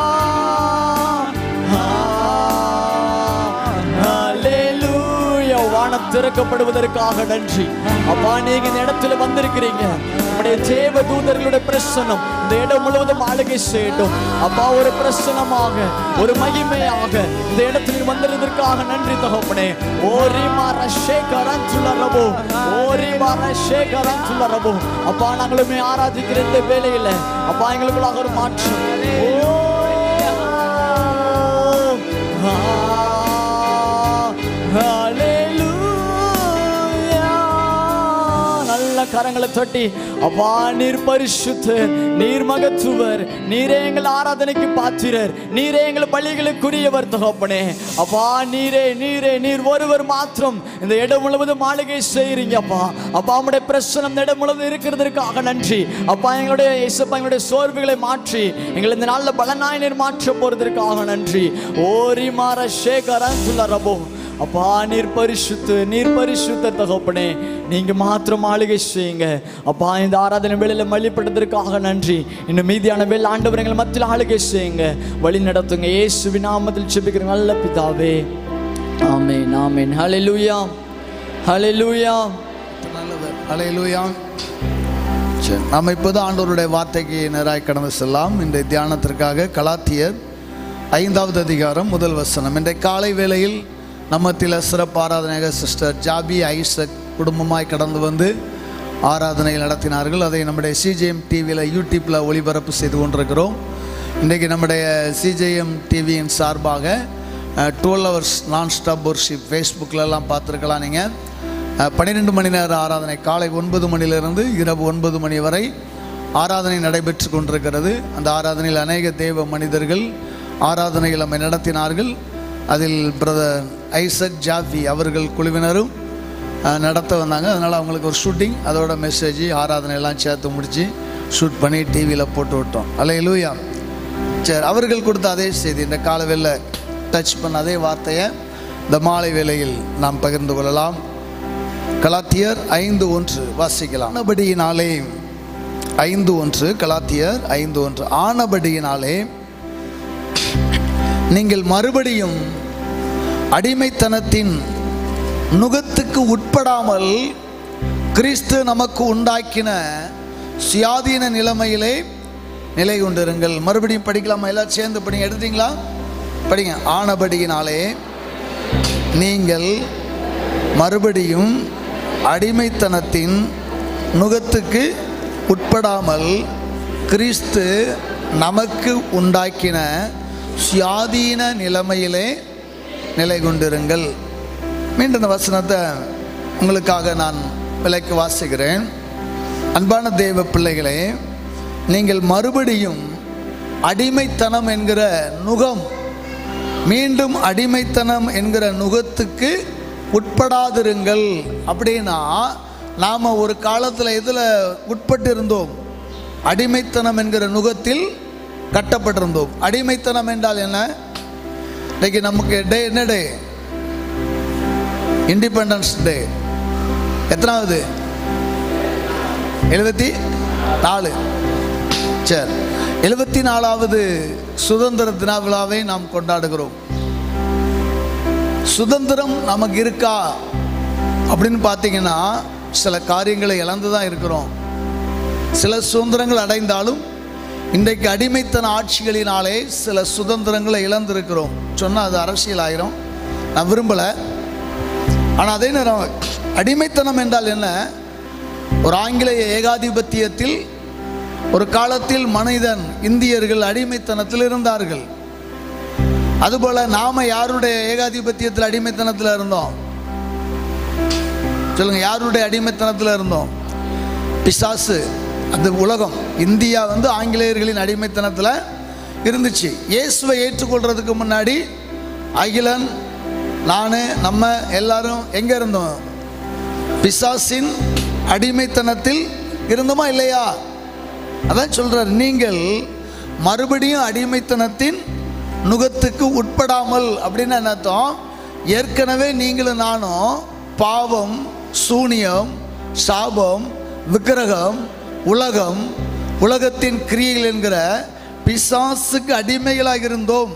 ஹalleluya வானம் திறக்கப்படுவதற்காக நன்றி அப்பா நீங்க இந்த இடத்துல வந்திருக்கிறீங்க உங்களுடைய தேவ தூதர்களுடைய பிரசனம் இந்த இடம் முழுவதும் ஆளுகை செய்யட்டும் அப்பா ஒரு பிரசனமாக ஒரு மகிமையாக இந்த இடத்தில் வந்திருந்ததற்காக நன்றி தகப்பனே ஓரி மாற சேகரன் சுல்லரபோ ஓரி மாற சேகரன் சுல்லரபோ அப்பா நாங்களுமே ஆராதிக்கிற இந்த வேலையில அப்பா எங்களுக்குள்ளாக ஒரு மாற்றம் ஓ ஹalleluya நல்ல கரங்களை தட்டி அப்பா நீர் பரிசுத்தர் நீர் மகத்துவர் நீரே எங்கள் ஆராதனைக்கு பாத்திரர் நீரே எங்கள் பள்ளிகளுக்குரியவர் தகப்பனே அப்பா நீரே நீரே நீர் ஒருவர் மாத்திரம் இந்த இடம் முழுவதும் மாளிகை செய்கிறீங்க அப்பா அப்பா உங்களுடைய பிரச்சனை இந்த இடம் முழுவதும் இருக்கிறதற்காக நன்றி அப்பா எங்களுடைய இசப்பா எங்களுடைய சோர்வுகளை மாற்றி எங்களை இந்த நாளில் பலனாய் நீர் மாற்ற போறதற்காக நன்றி ஓரி மாற சேகரன் ரபோ அப்பா நீர் பரிசுத்து நீர் பரிசுத்த தகப்பனே நீங்க மாத்திரம் ஆளுகை செய்யுங்க அப்பா இந்த ஆராதனை வேளையில மல்லிப்பட்டதற்காக நன்றி இன்னும் மீதியான வேலை ஆண்டவர் எங்களை மத்தியில் ஆளுகை செய்யுங்க வழி நடத்துங்க இயேசு நாமத்தில் செபிக்கிற நல்ல பிதாவே ஆமென் ஆமென் ஹalleluya ஹalleluya
நல்லவர் அலையிலூயா சரி நாம் இப்போது ஆண்டவருடைய வார்த்தைக்கு நேராய் கடந்து செல்லாம் இந்த தியானத்திற்காக கலாத்தியர் ஐந்தாவது அதிகாரம் முதல் வசனம் இன்றைய காலை வேளையில் நம்மத்தில் சிறப்பு ஆராதனையாக சிஸ்டர் ஜாபி ஐசக் குடும்பமாய் கடந்து வந்து ஆராதனை நடத்தினார்கள் அதை நம்முடைய சிஜேஎம் டிவியில் யூடியூப்பில் ஒளிபரப்பு செய்து கொண்டிருக்கிறோம் இன்றைக்கு நம்முடைய சிஜேஎம் டிவியின் சார்பாக twelve hours non stop worship ஃபேஸ்புக்கிலலாம் பார்த்துருக்கலாம் நீங்கள் பன்னிரெண்டு மணி நேர ஆராதனை காலை ஒன்பது மணியிலிருந்து இரவு ஒன்பது மணி வரை ஆராதனை நடைபெற்று கொண்டிருக்கிறது அந்த ஆராதனையில் அநேக தேவ மனிதர்கள் ஆராதனைகள் நம்மை நடத்தினார்கள் அதில் பிரதர் ஐசக் ஜாஃபி அவர்கள் குழுவினரும் அஹ், நடத்த வந்தாங்க அதனால் அவங்களுக்கு ஒரு ஷூட்டிங் அதோட மெசேஜ் ஆராதனை எல்லாம் சேர்த்து முடித்து ஷூட் பண்ணி டிவியில் போட்டு விட்டோம் அல்ல லூயா சரி அவர்கள் கொடுத்த அதே செய்தி இந்த காலவேளை டச் பண்ண அதே வார்த்தையை இந்த மாலை வேளையில் நாம் பகிர்ந்து கொள்ளலாம் கலாத்தியர் ஐந்து ஒன்று வாசிக்கலாம் ஆனபடியினாலே ஐந்து ஒன்று கலாத்தியர் ஐந்து ஒன்று ஆனபடியினாலே நீங்கள் மறுபடியும் அடிமைத்தனத்தின் நுகத்துக்கு உட்படாமல் கிறிஸ்து நமக்கு உண்டாக்கின சுயாதீன நிலைமையிலே நிலை கொண்டிருங்கள் மறுபடியும் படிக்கலாமா எல்லாம் சேர்ந்து படிங்க எடுத்தீங்களா படிங்க ஆனபடியினாலே நீங்கள் மறுபடியும் அடிமைத்தனத்தின் நுகத்துக்கு உட்படாமல் கிறிஸ்து நமக்கு உண்டாக்கின சுயாதீன நிலைமையிலே நிலை கொண்டிருங்கள் மீண்டும் இந்த வசனத்தை உங்களுக்காக நான் விலைக்கு வாசிக்கிறேன் அன்பான தேவ பிள்ளைகளே நீங்கள் மறுபடியும் அடிமைத்தனம் என்கிற நுகம் மீண்டும் அடிமைத்தனம் என்கிற நுகத்துக்கு உட்படாதிருங்கள் அப்படின்னா நாம் ஒரு காலத்தில் எதில் உட்பட்டு இருந்தோம் அடிமைத்தனம் என்கிற நுகத்தில் கட்டப்பட்டிருந்தோம் அடிமைத்தனம் என்றால் என்ன இன்னைக்கு நமக்கு டே என்ன டே இண்டிபெண்டன்ஸ் டே எத்தனாவது எழுபத்தி நாலு சரி எழுபத்தி நாலாவது சுதந்திர தின விழாவை நாம் கொண்டாடுகிறோம் சுதந்திரம் நமக்கு இருக்கா அப்படின்னு பார்த்தீங்கன்னா சில காரியங்களை இழந்து தான் இருக்கிறோம் சில சுதந்திரங்கள் அடைந்தாலும் இன்றைக்கு அடிமைத்தன ஆட்சிகளினாலே சில சுதந்திரங்களை இழந்திருக்கிறோம் சொன்னால் அது அரசியல் ஆயிரும் நான் விரும்பலை ஆனால் அதே நேரம் அடிமைத்தனம் என்றால் என்ன ஒரு ஆங்கிலேய ஏகாதிபத்தியத்தில் ஒரு காலத்தில் மனிதன் இந்தியர்கள் அடிமைத்தனத்தில் இருந்தார்கள் அதுபோல நாம யாருடைய ஏகாதிபத்தியத்தில் அடிமைத்தனத்தில் இருந்தோம் சொல்லுங்க யாருடைய அடிமைத்தனத்தில் இருந்தோம் பிசாசு அந்த உலகம் இந்தியா வந்து ஆங்கிலேயர்களின் அடிமைத்தனத்தில் இருந்துச்சு இயேசுவை ஏற்றுக்கொள்றதுக்கு முன்னாடி அகிலன் நான் நம்ம எல்லாரும் எங்கே இருந்தோம் பிசாசின் அடிமைத்தனத்தில் இருந்தோமா இல்லையா அதான் சொல்றார் நீங்கள் மறுபடியும் அடிமைத்தனத்தின் நுகத்துக்கு உட்படாமல் அப்படின்னு என்ன அர்த்தம் ஏற்கனவே நீங்களும் நானும் பாவம் சூனியம் சாபம் விக்கிரகம் உலகம் உலகத்தின் கிரியைகள் என்கிற பிசாசுக்கு அடிமைகளாக இருந்தோம்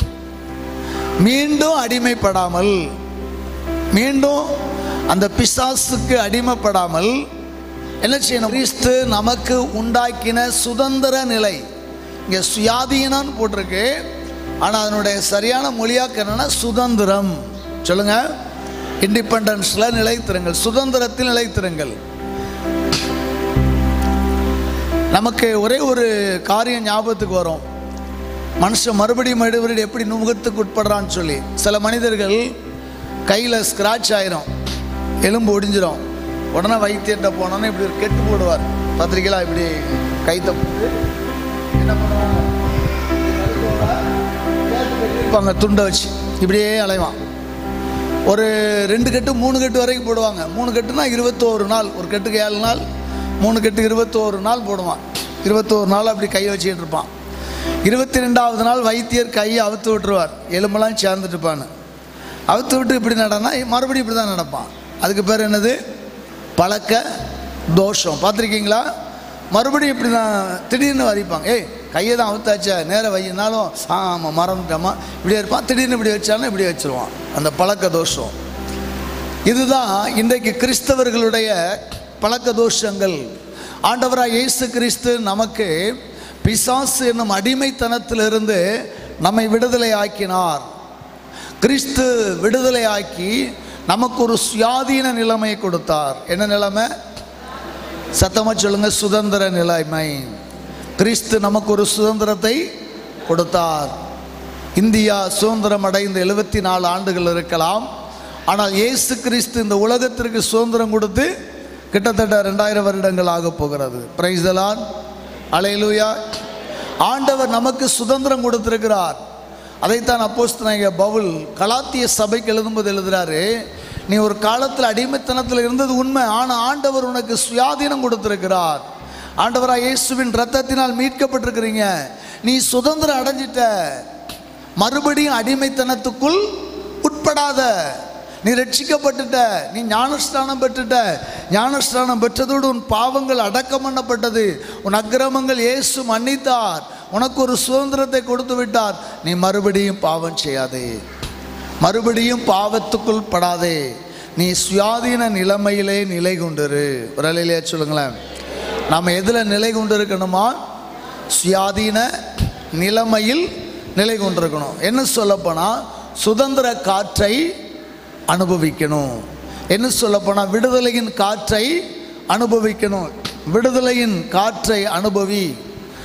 மீண்டும் அடிமைப்படாமல் மீண்டும் அந்த பிசாசுக்கு அடிமைப்படாமல் என்ன செய்யணும் கிறிஸ்து நமக்கு உண்டாக்கின சுதந்திர நிலை இங்கே சுயாதீனம்னு போட்டிருக்கு ஆனால் அதனுடைய சரியான மொழியாக்க என்னன்னா சுதந்திரம் சொல்லுங்க இண்டிபெண்டன்ஸில் நிலைத்திருங்கள் சுதந்திரத்தில் நிலைத்திருங்கள் நமக்கு ஒரே ஒரு காரியம் ஞாபகத்துக்கு வரும் மனுஷன் மறுபடியும் மறுபடியும் எப்படி நுகத்துக்கு உட்படுறான்னு சொல்லி சில மனிதர்கள் கையில் ஸ்க்ராட்ச் ஆயிரும் எலும்பு ஒடிஞ்சிரும் உடனே வைத்தியர்கிட்ட போனோன்னே இப்படி ஒரு கெட்டு போடுவார் பத்திரிக்கைலாம் இப்படி கைத்த போட்டு என்ன பண்ணுவாங்க இருப்பாங்க துண்டை வச்சு இப்படியே அலைவான் ஒரு ரெண்டு கட்டு மூணு கட்டு வரைக்கும் போடுவாங்க மூணு கட்டுனா இருபத்தோரு நாள் ஒரு கட்டுக்கு ஏழு நாள் மூணு கட்டு இருபத்தோரு நாள் போடுவான் இருபத்தோரு நாள் அப்படி கை வச்சுக்கிட்டு இருப்பான் இருபத்தி ரெண்டாவது நாள் வைத்தியர் கையை அவுத்து விட்டுருவார் எலும்பெல்லாம் சேர்ந்துட்டு இருப்பான்னு அவுத்து விட்டு இப்படி நடனா மறுபடியும் இப்படி தான் நடப்பான் அதுக்கு பேர் என்னது பழக்க தோஷம் பார்த்துருக்கீங்களா மறுபடியும் இப்படி தான் திடீர்னு வரிப்பாங்க ஏய் கையை தான் அவுத்தாச்சா நேரம் வையினாலும் ஆமாம் மறந்துட்டோமா இப்படியே இருப்பான் திடீர்னு இப்படி வச்சாலும் இப்படி வச்சிருவான் அந்த பழக்க தோஷம் இதுதான் இன்றைக்கு கிறிஸ்தவர்களுடைய பழக்க தோஷங்கள் ஆண்டவராக இயேசு கிறிஸ்து நமக்கு பிசாசு என்னும் அடிமைத்தனத்திலிருந்து நம்மை விடுதலை ஆக்கினார் கிறிஸ்து விடுதலை ஆக்கி நமக்கு ஒரு சுயாதீன நிலைமையை கொடுத்தார் என்ன நிலைமை சத்தமாக சொல்லுங்க சுதந்திர நிலைமை கிறிஸ்து நமக்கு ஒரு சுதந்திரத்தை கொடுத்தார் இந்தியா சுதந்திரம் அடைந்த எழுபத்தி நாலு ஆண்டுகள் இருக்கலாம் ஆனால் இயேசு கிறிஸ்து இந்த உலகத்திற்கு சுதந்திரம் கொடுத்து கிட்டத்தட்ட ரெண்டாயிரம் வருடங்கள் ஆக போகிறது பிரைஸ்தலான் அலையலூயா ஆண்டவர் நமக்கு சுதந்திரம் கொடுத்திருக்கிறார் அதைத்தான் அப்போஸ்தலனாகிய பவுல் கலாத்திய சபைக்கு எழுதும்போது எழுதுறாரு நீ ஒரு காலத்தில் அடிமைத்தனத்தில் இருந்தது உண்மை ஆனால் ஆண்டவர் உனக்கு சுயாதீனம் கொடுத்திருக்கிறார் ஆண்டவராக இயேசுவின் ரத்தத்தினால் மீட்கப்பட்டிருக்கிறீங்க நீ சுதந்திரம் அடைஞ்சிட்ட மறுபடியும் அடிமைத்தனத்துக்குள் உட்படாத நீ ரட்சிக்கப்பட்டுட்ட நீ ஞானஸ்தானம் பெற்றுட்ட ஞானஸ்தானம் பெற்றதோடு உன் பாவங்கள் அடக்கம் பண்ணப்பட்டது உன் அக்கிரமங்கள் இயேசு மன்னித்தார் உனக்கு ஒரு சுதந்திரத்தை கொடுத்து விட்டார் நீ மறுபடியும் பாவம் செய்யாதே மறுபடியும் பாவத்துக்குள் படாதே நீ சுயாதீன நிலைமையிலே நிலை கொண்டிரு ஒரு அலையிலே சொல்லுங்களேன் நாம் எதில் நிலை கொண்டு இருக்கணுமா சுயாதீன நிலைமையில் நிலை கொண்டிருக்கணும் என்ன சொல்லப்போனால் சுதந்திர காற்றை அனுபவிக்கணும் என்ன சொல்லப்போனால் விடுதலையின் காற்றை அனுபவிக்கணும் விடுதலையின் காற்றை அனுபவி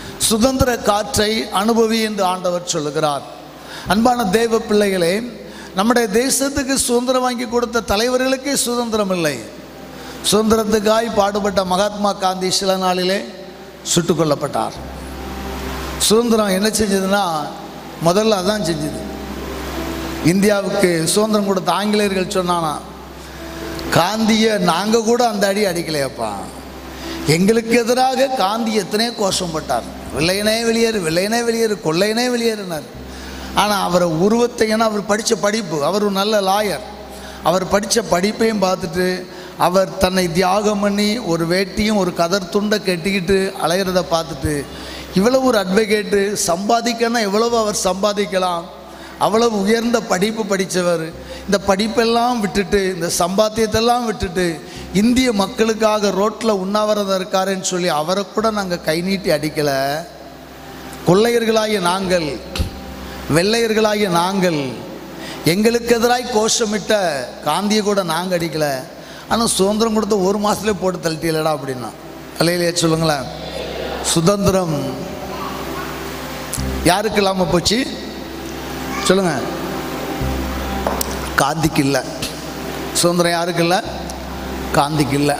சுதந்திர காற்றை அனுபவி என்று ஆண்டவர் சொல்லுகிறார் அன்பான தேவ பிள்ளைகளே நம்முடைய தேசத்துக்கு சுதந்திரம் வாங்கி கொடுத்த தலைவர்களுக்கே சுதந்திரம் இல்லை சுதந்திரத்துக்காய் பாடுபட்ட மகாத்மா காந்தி சில நாளிலே சுட்டுக் கொல்லப்பட்டார் சுதந்திரம் என்ன செஞ்சதுன்னா முதல்ல அதான் செஞ்சது இந்தியாவுக்கு சுதந்திரம் கொடுத்த ஆங்கிலேயர்கள் சொன்னானா காந்தியை நாங்கள் கூட அந்த அடி அடிக்கலையப்பா எங்களுக்கு எதிராக காந்தி எத்தனையோ கோஷம் பட்டார் வெள்ளையனே வெளியேறு வெள்ளையனே வெளியேறு கொள்ளையனே வெளியேறினார் ஆனால் அவரை உருவத்தை ஏன்னா அவர் படித்த படிப்பு அவர் ஒரு நல்ல லாயர் அவர் படித்த படிப்பையும் பார்த்துட்டு அவர் தன்னை தியாகம் பண்ணி ஒரு வேட்டியும் ஒரு கதர் துண்டை கட்டிக்கிட்டு அலையிறத பார்த்துட்டு இவ்வளவு ஒரு அட்வொகேட்டு சம்பாதிக்கன்னா எவ்வளவு அவர் சம்பாதிக்கலாம் அவ்வளவு உயர்ந்த படிப்பு படித்தவர் இந்த படிப்பெல்லாம் விட்டுட்டு இந்த சம்பாத்தியத்தெல்லாம் விட்டுட்டு இந்திய மக்களுக்காக ரோட்டில் உண்ணாவிரதம் இருக்காருன்னு சொல்லி அவரை கூட நாங்கள் கை நீட்டி அடிக்கலை கொள்ளையர்களாகிய நாங்கள் வெள்ளையர்களாகிய நாங்கள் எங்களுக்கு எதிராய் கோஷமிட்ட காந்தியை கூட நாங்கள் அடிக்கலை ஆனால் சுதந்திரம் கொடுத்த ஒரு மாதத்துலேயே போட்டு தள்ளிட்டீங்களடா அப்படின்னா அல்லையிலேயே சொல்லுங்களேன் சுதந்திரம் யாருக்கு இல்லாமல் போச்சு சொல்லுங்க காந்திக்கு இல்லை சுதந்திரம் யாருக்கு இல்லை காந்திக்கு இல்லை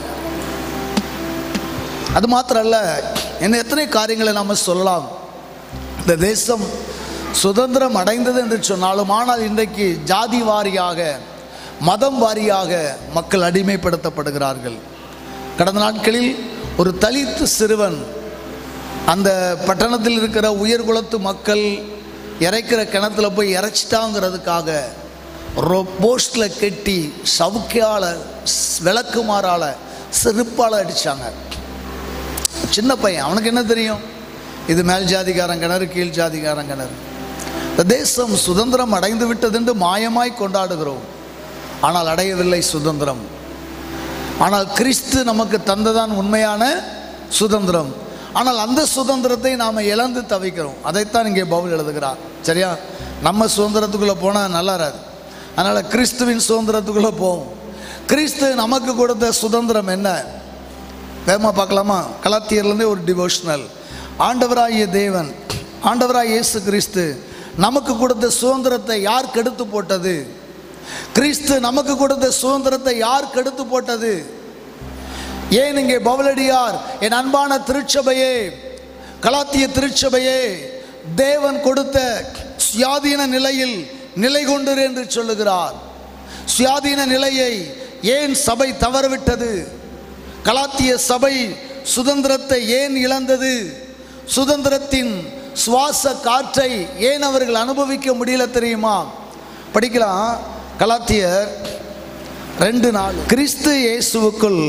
அது மாத்திரம் அல்ல என்ன எத்தனை காரியங்களை நாம் சொல்லலாம் இந்த தேசம் சுதந்திரம் அடைந்தது என்று சொன்னாலும் ஆனால் இன்றைக்கு ஜாதி வாரியாக மதம் வாரியாக மக்கள் அடிமைப்படுத்தப்படுகிறார்கள் கடந்த நாட்களில் ஒரு தலித்து சிறுவன் அந்த பட்டணத்தில் இருக்கிற உயர்குலத்து மக்கள் இறைக்கிற கிணத்துல போய் இறைச்சிட்டாங்கிறதுக்காக ரோ போஸ்டில் கட்டி சவுக்கையால் விளக்குமாறால் செருப்பால் அடித்தாங்க சின்ன பையன் அவனுக்கு என்ன தெரியும் இது மேல் ஜாதிகாரன் கிணறு கீழ் ஜாதிகாரன் கிணறு இந்த தேசம் சுதந்திரம் அடைந்து விட்டதென்று மாயமாய் கொண்டாடுகிறோம் ஆனால் அடையவில்லை சுதந்திரம் ஆனால் கிறிஸ்து நமக்கு தந்ததான் உண்மையான சுதந்திரம் ஆனால் அந்த சுதந்திரத்தை நாம் இழந்து தவிக்கிறோம் அதைத்தான் இங்கே பவுல் எழுதுகிறார் சரியா நம்ம சுதந்திரத்துக்குள்ளே போனால் நல்லா இராது அதனால் கிறிஸ்துவின் சுதந்திரத்துக்குள்ளே போவோம் கிறிஸ்து நமக்கு கொடுத்த சுதந்திரம் என்ன வேகமாக பார்க்கலாமா கலாத்தியர்லேருந்தே ஒரு டிவோஷனல் ஆண்டவராகிய தேவன் ஆண்டவராய் இயேசு கிறிஸ்து நமக்கு கொடுத்த சுதந்திரத்தை யார் கெடுத்து போட்டது கிறிஸ்து நமக்கு கொடுத்த சுதந்திரத்தை யார் கெடுத்து போட்டது ஏன் இங்கே பவுலடியார் என் அன்பான திருச்சபையே கலாத்திய திருச்சபையே தேவன் கொடுத்த சுயாதீன நிலையில் நிலை கொண்டிரு என்று சொல்லுகிறார் சுயாதீன நிலையை ஏன் சபை தவறவிட்டது கலாத்திய சபை சுதந்திரத்தை ஏன் இழந்தது சுதந்திரத்தின் சுவாச காற்றை ஏன் அவர்கள் அனுபவிக்க முடியல தெரியுமா படிக்கலாம் கலாத்தியர் ரெண்டு நாள் கிறிஸ்து இயேசுவுக்குள்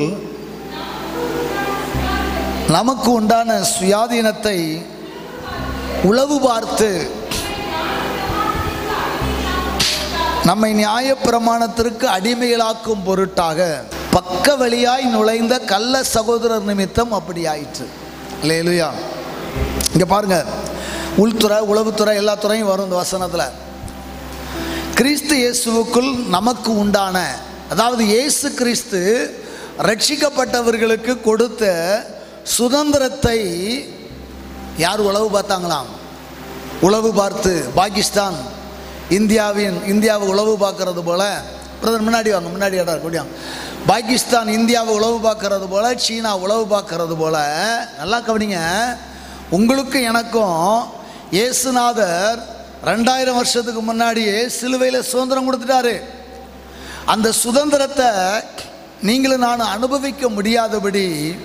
நமக்கு உண்டான சுயாதீனத்தை உளவு பார்த்து நம்மை நியாயப்பிரமாணத்திற்கு அடிமைகளாக்கும் பொருட்டாக பக்க வழியாய் நுழைந்த கள்ள சகோதரர் நிமித்தம் அப்படி ஆயிற்று இல்லையா இங்க பாருங்க உள்துறை உளவுத்துறை எல்லா துறையும் வரும் இந்த வசனத்தில் கிறிஸ்து இயேசுவுக்குள் நமக்கு உண்டான அதாவது இயேசு கிறிஸ்து ரட்சிக்கப்பட்டவர்களுக்கு கொடுத்த சுதந்திரத்தை யார் உளவு பார்த்தாங்களாம் உளவு பார்த்து பாகிஸ்தான் இந்தியாவின் இந்தியாவை உளவு பார்க்கறது போல பிரதர் முன்னாடி வாங்க முன்னாடி இடம் கூடியும் பாகிஸ்தான் இந்தியாவை உளவு பார்க்கறது போல சீனா உளவு பார்க்கறது போல நல்லா கவனிங்க உங்களுக்கு எனக்கும் இயேசுநாதர் ரெண்டாயிரம் வருஷத்துக்கு முன்னாடியே சிலுவையில் சுதந்திரம் கொடுத்துட்டாரு அந்த சுதந்திரத்தை நீங்களும் நான் அனுபவிக்க முடியாதபடி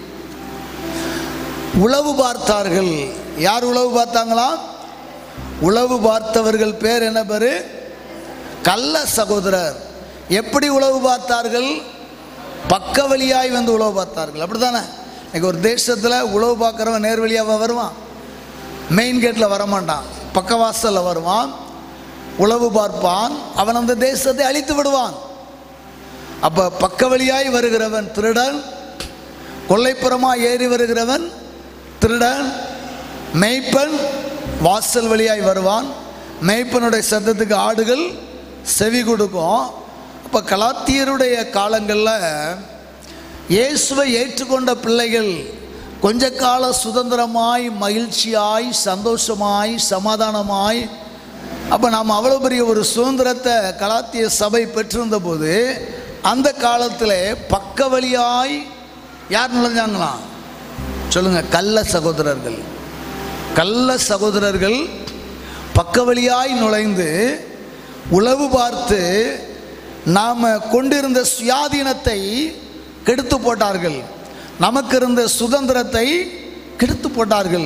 உளவு பார்த்தார்கள் யார் உளவு பார்த்தாங்களா உளவு பார்த்தவர்கள் பேர் என்ன பேரு கள்ள சகோதரர் எப்படி உளவு பார்த்தார்கள் பக்க வழியாய் வந்து உளவு பார்த்தார்கள் அப்படிதானே இன்னைக்கு ஒரு தேசத்தில் உளவு பார்க்குறவன் நேர் வழியாக வருவான் மெயின் கேட்டில் வரமாட்டான் பக்கவாசலில் வருவான் உளவு பார்ப்பான் அவன் அந்த தேசத்தை அழித்து விடுவான் அப்போ பக்க வழியாய் வருகிறவன் திருடன் கொல்லைப்புறமாக ஏறி வருகிறவன் திருடன் மெய்ப்பன் வாசல் வழியாய் வருவான் மெய்ப்பனுடைய சத்தத்துக்கு ஆடுகள் செவி கொடுக்கும் அப்போ கலாத்தியருடைய காலங்களில் இயேசுவை ஏற்றுக்கொண்ட பிள்ளைகள் கொஞ்ச கால சுதந்திரமாய் மகிழ்ச்சியாய் சந்தோஷமாய் சமாதானமாய் அப்போ நாம் அவ்வளோ பெரிய ஒரு சுதந்திரத்தை கலாத்திய சபை பெற்றிருந்த போது அந்த காலத்தில் பக்க வழியாய் யார் நுழைஞ்சாங்களாம் சொல்லுங்க கள்ள சகோதரர்கள் கள்ள சகோதரர்கள் பக்க வழியாய் நுழைந்து உளவு பார்த்து நாம் கொண்டிருந்த சுயாதீனத்தை கெடுத்து போட்டார்கள் நமக்கு இருந்த சுதந்திரத்தை கெடுத்து போட்டார்கள்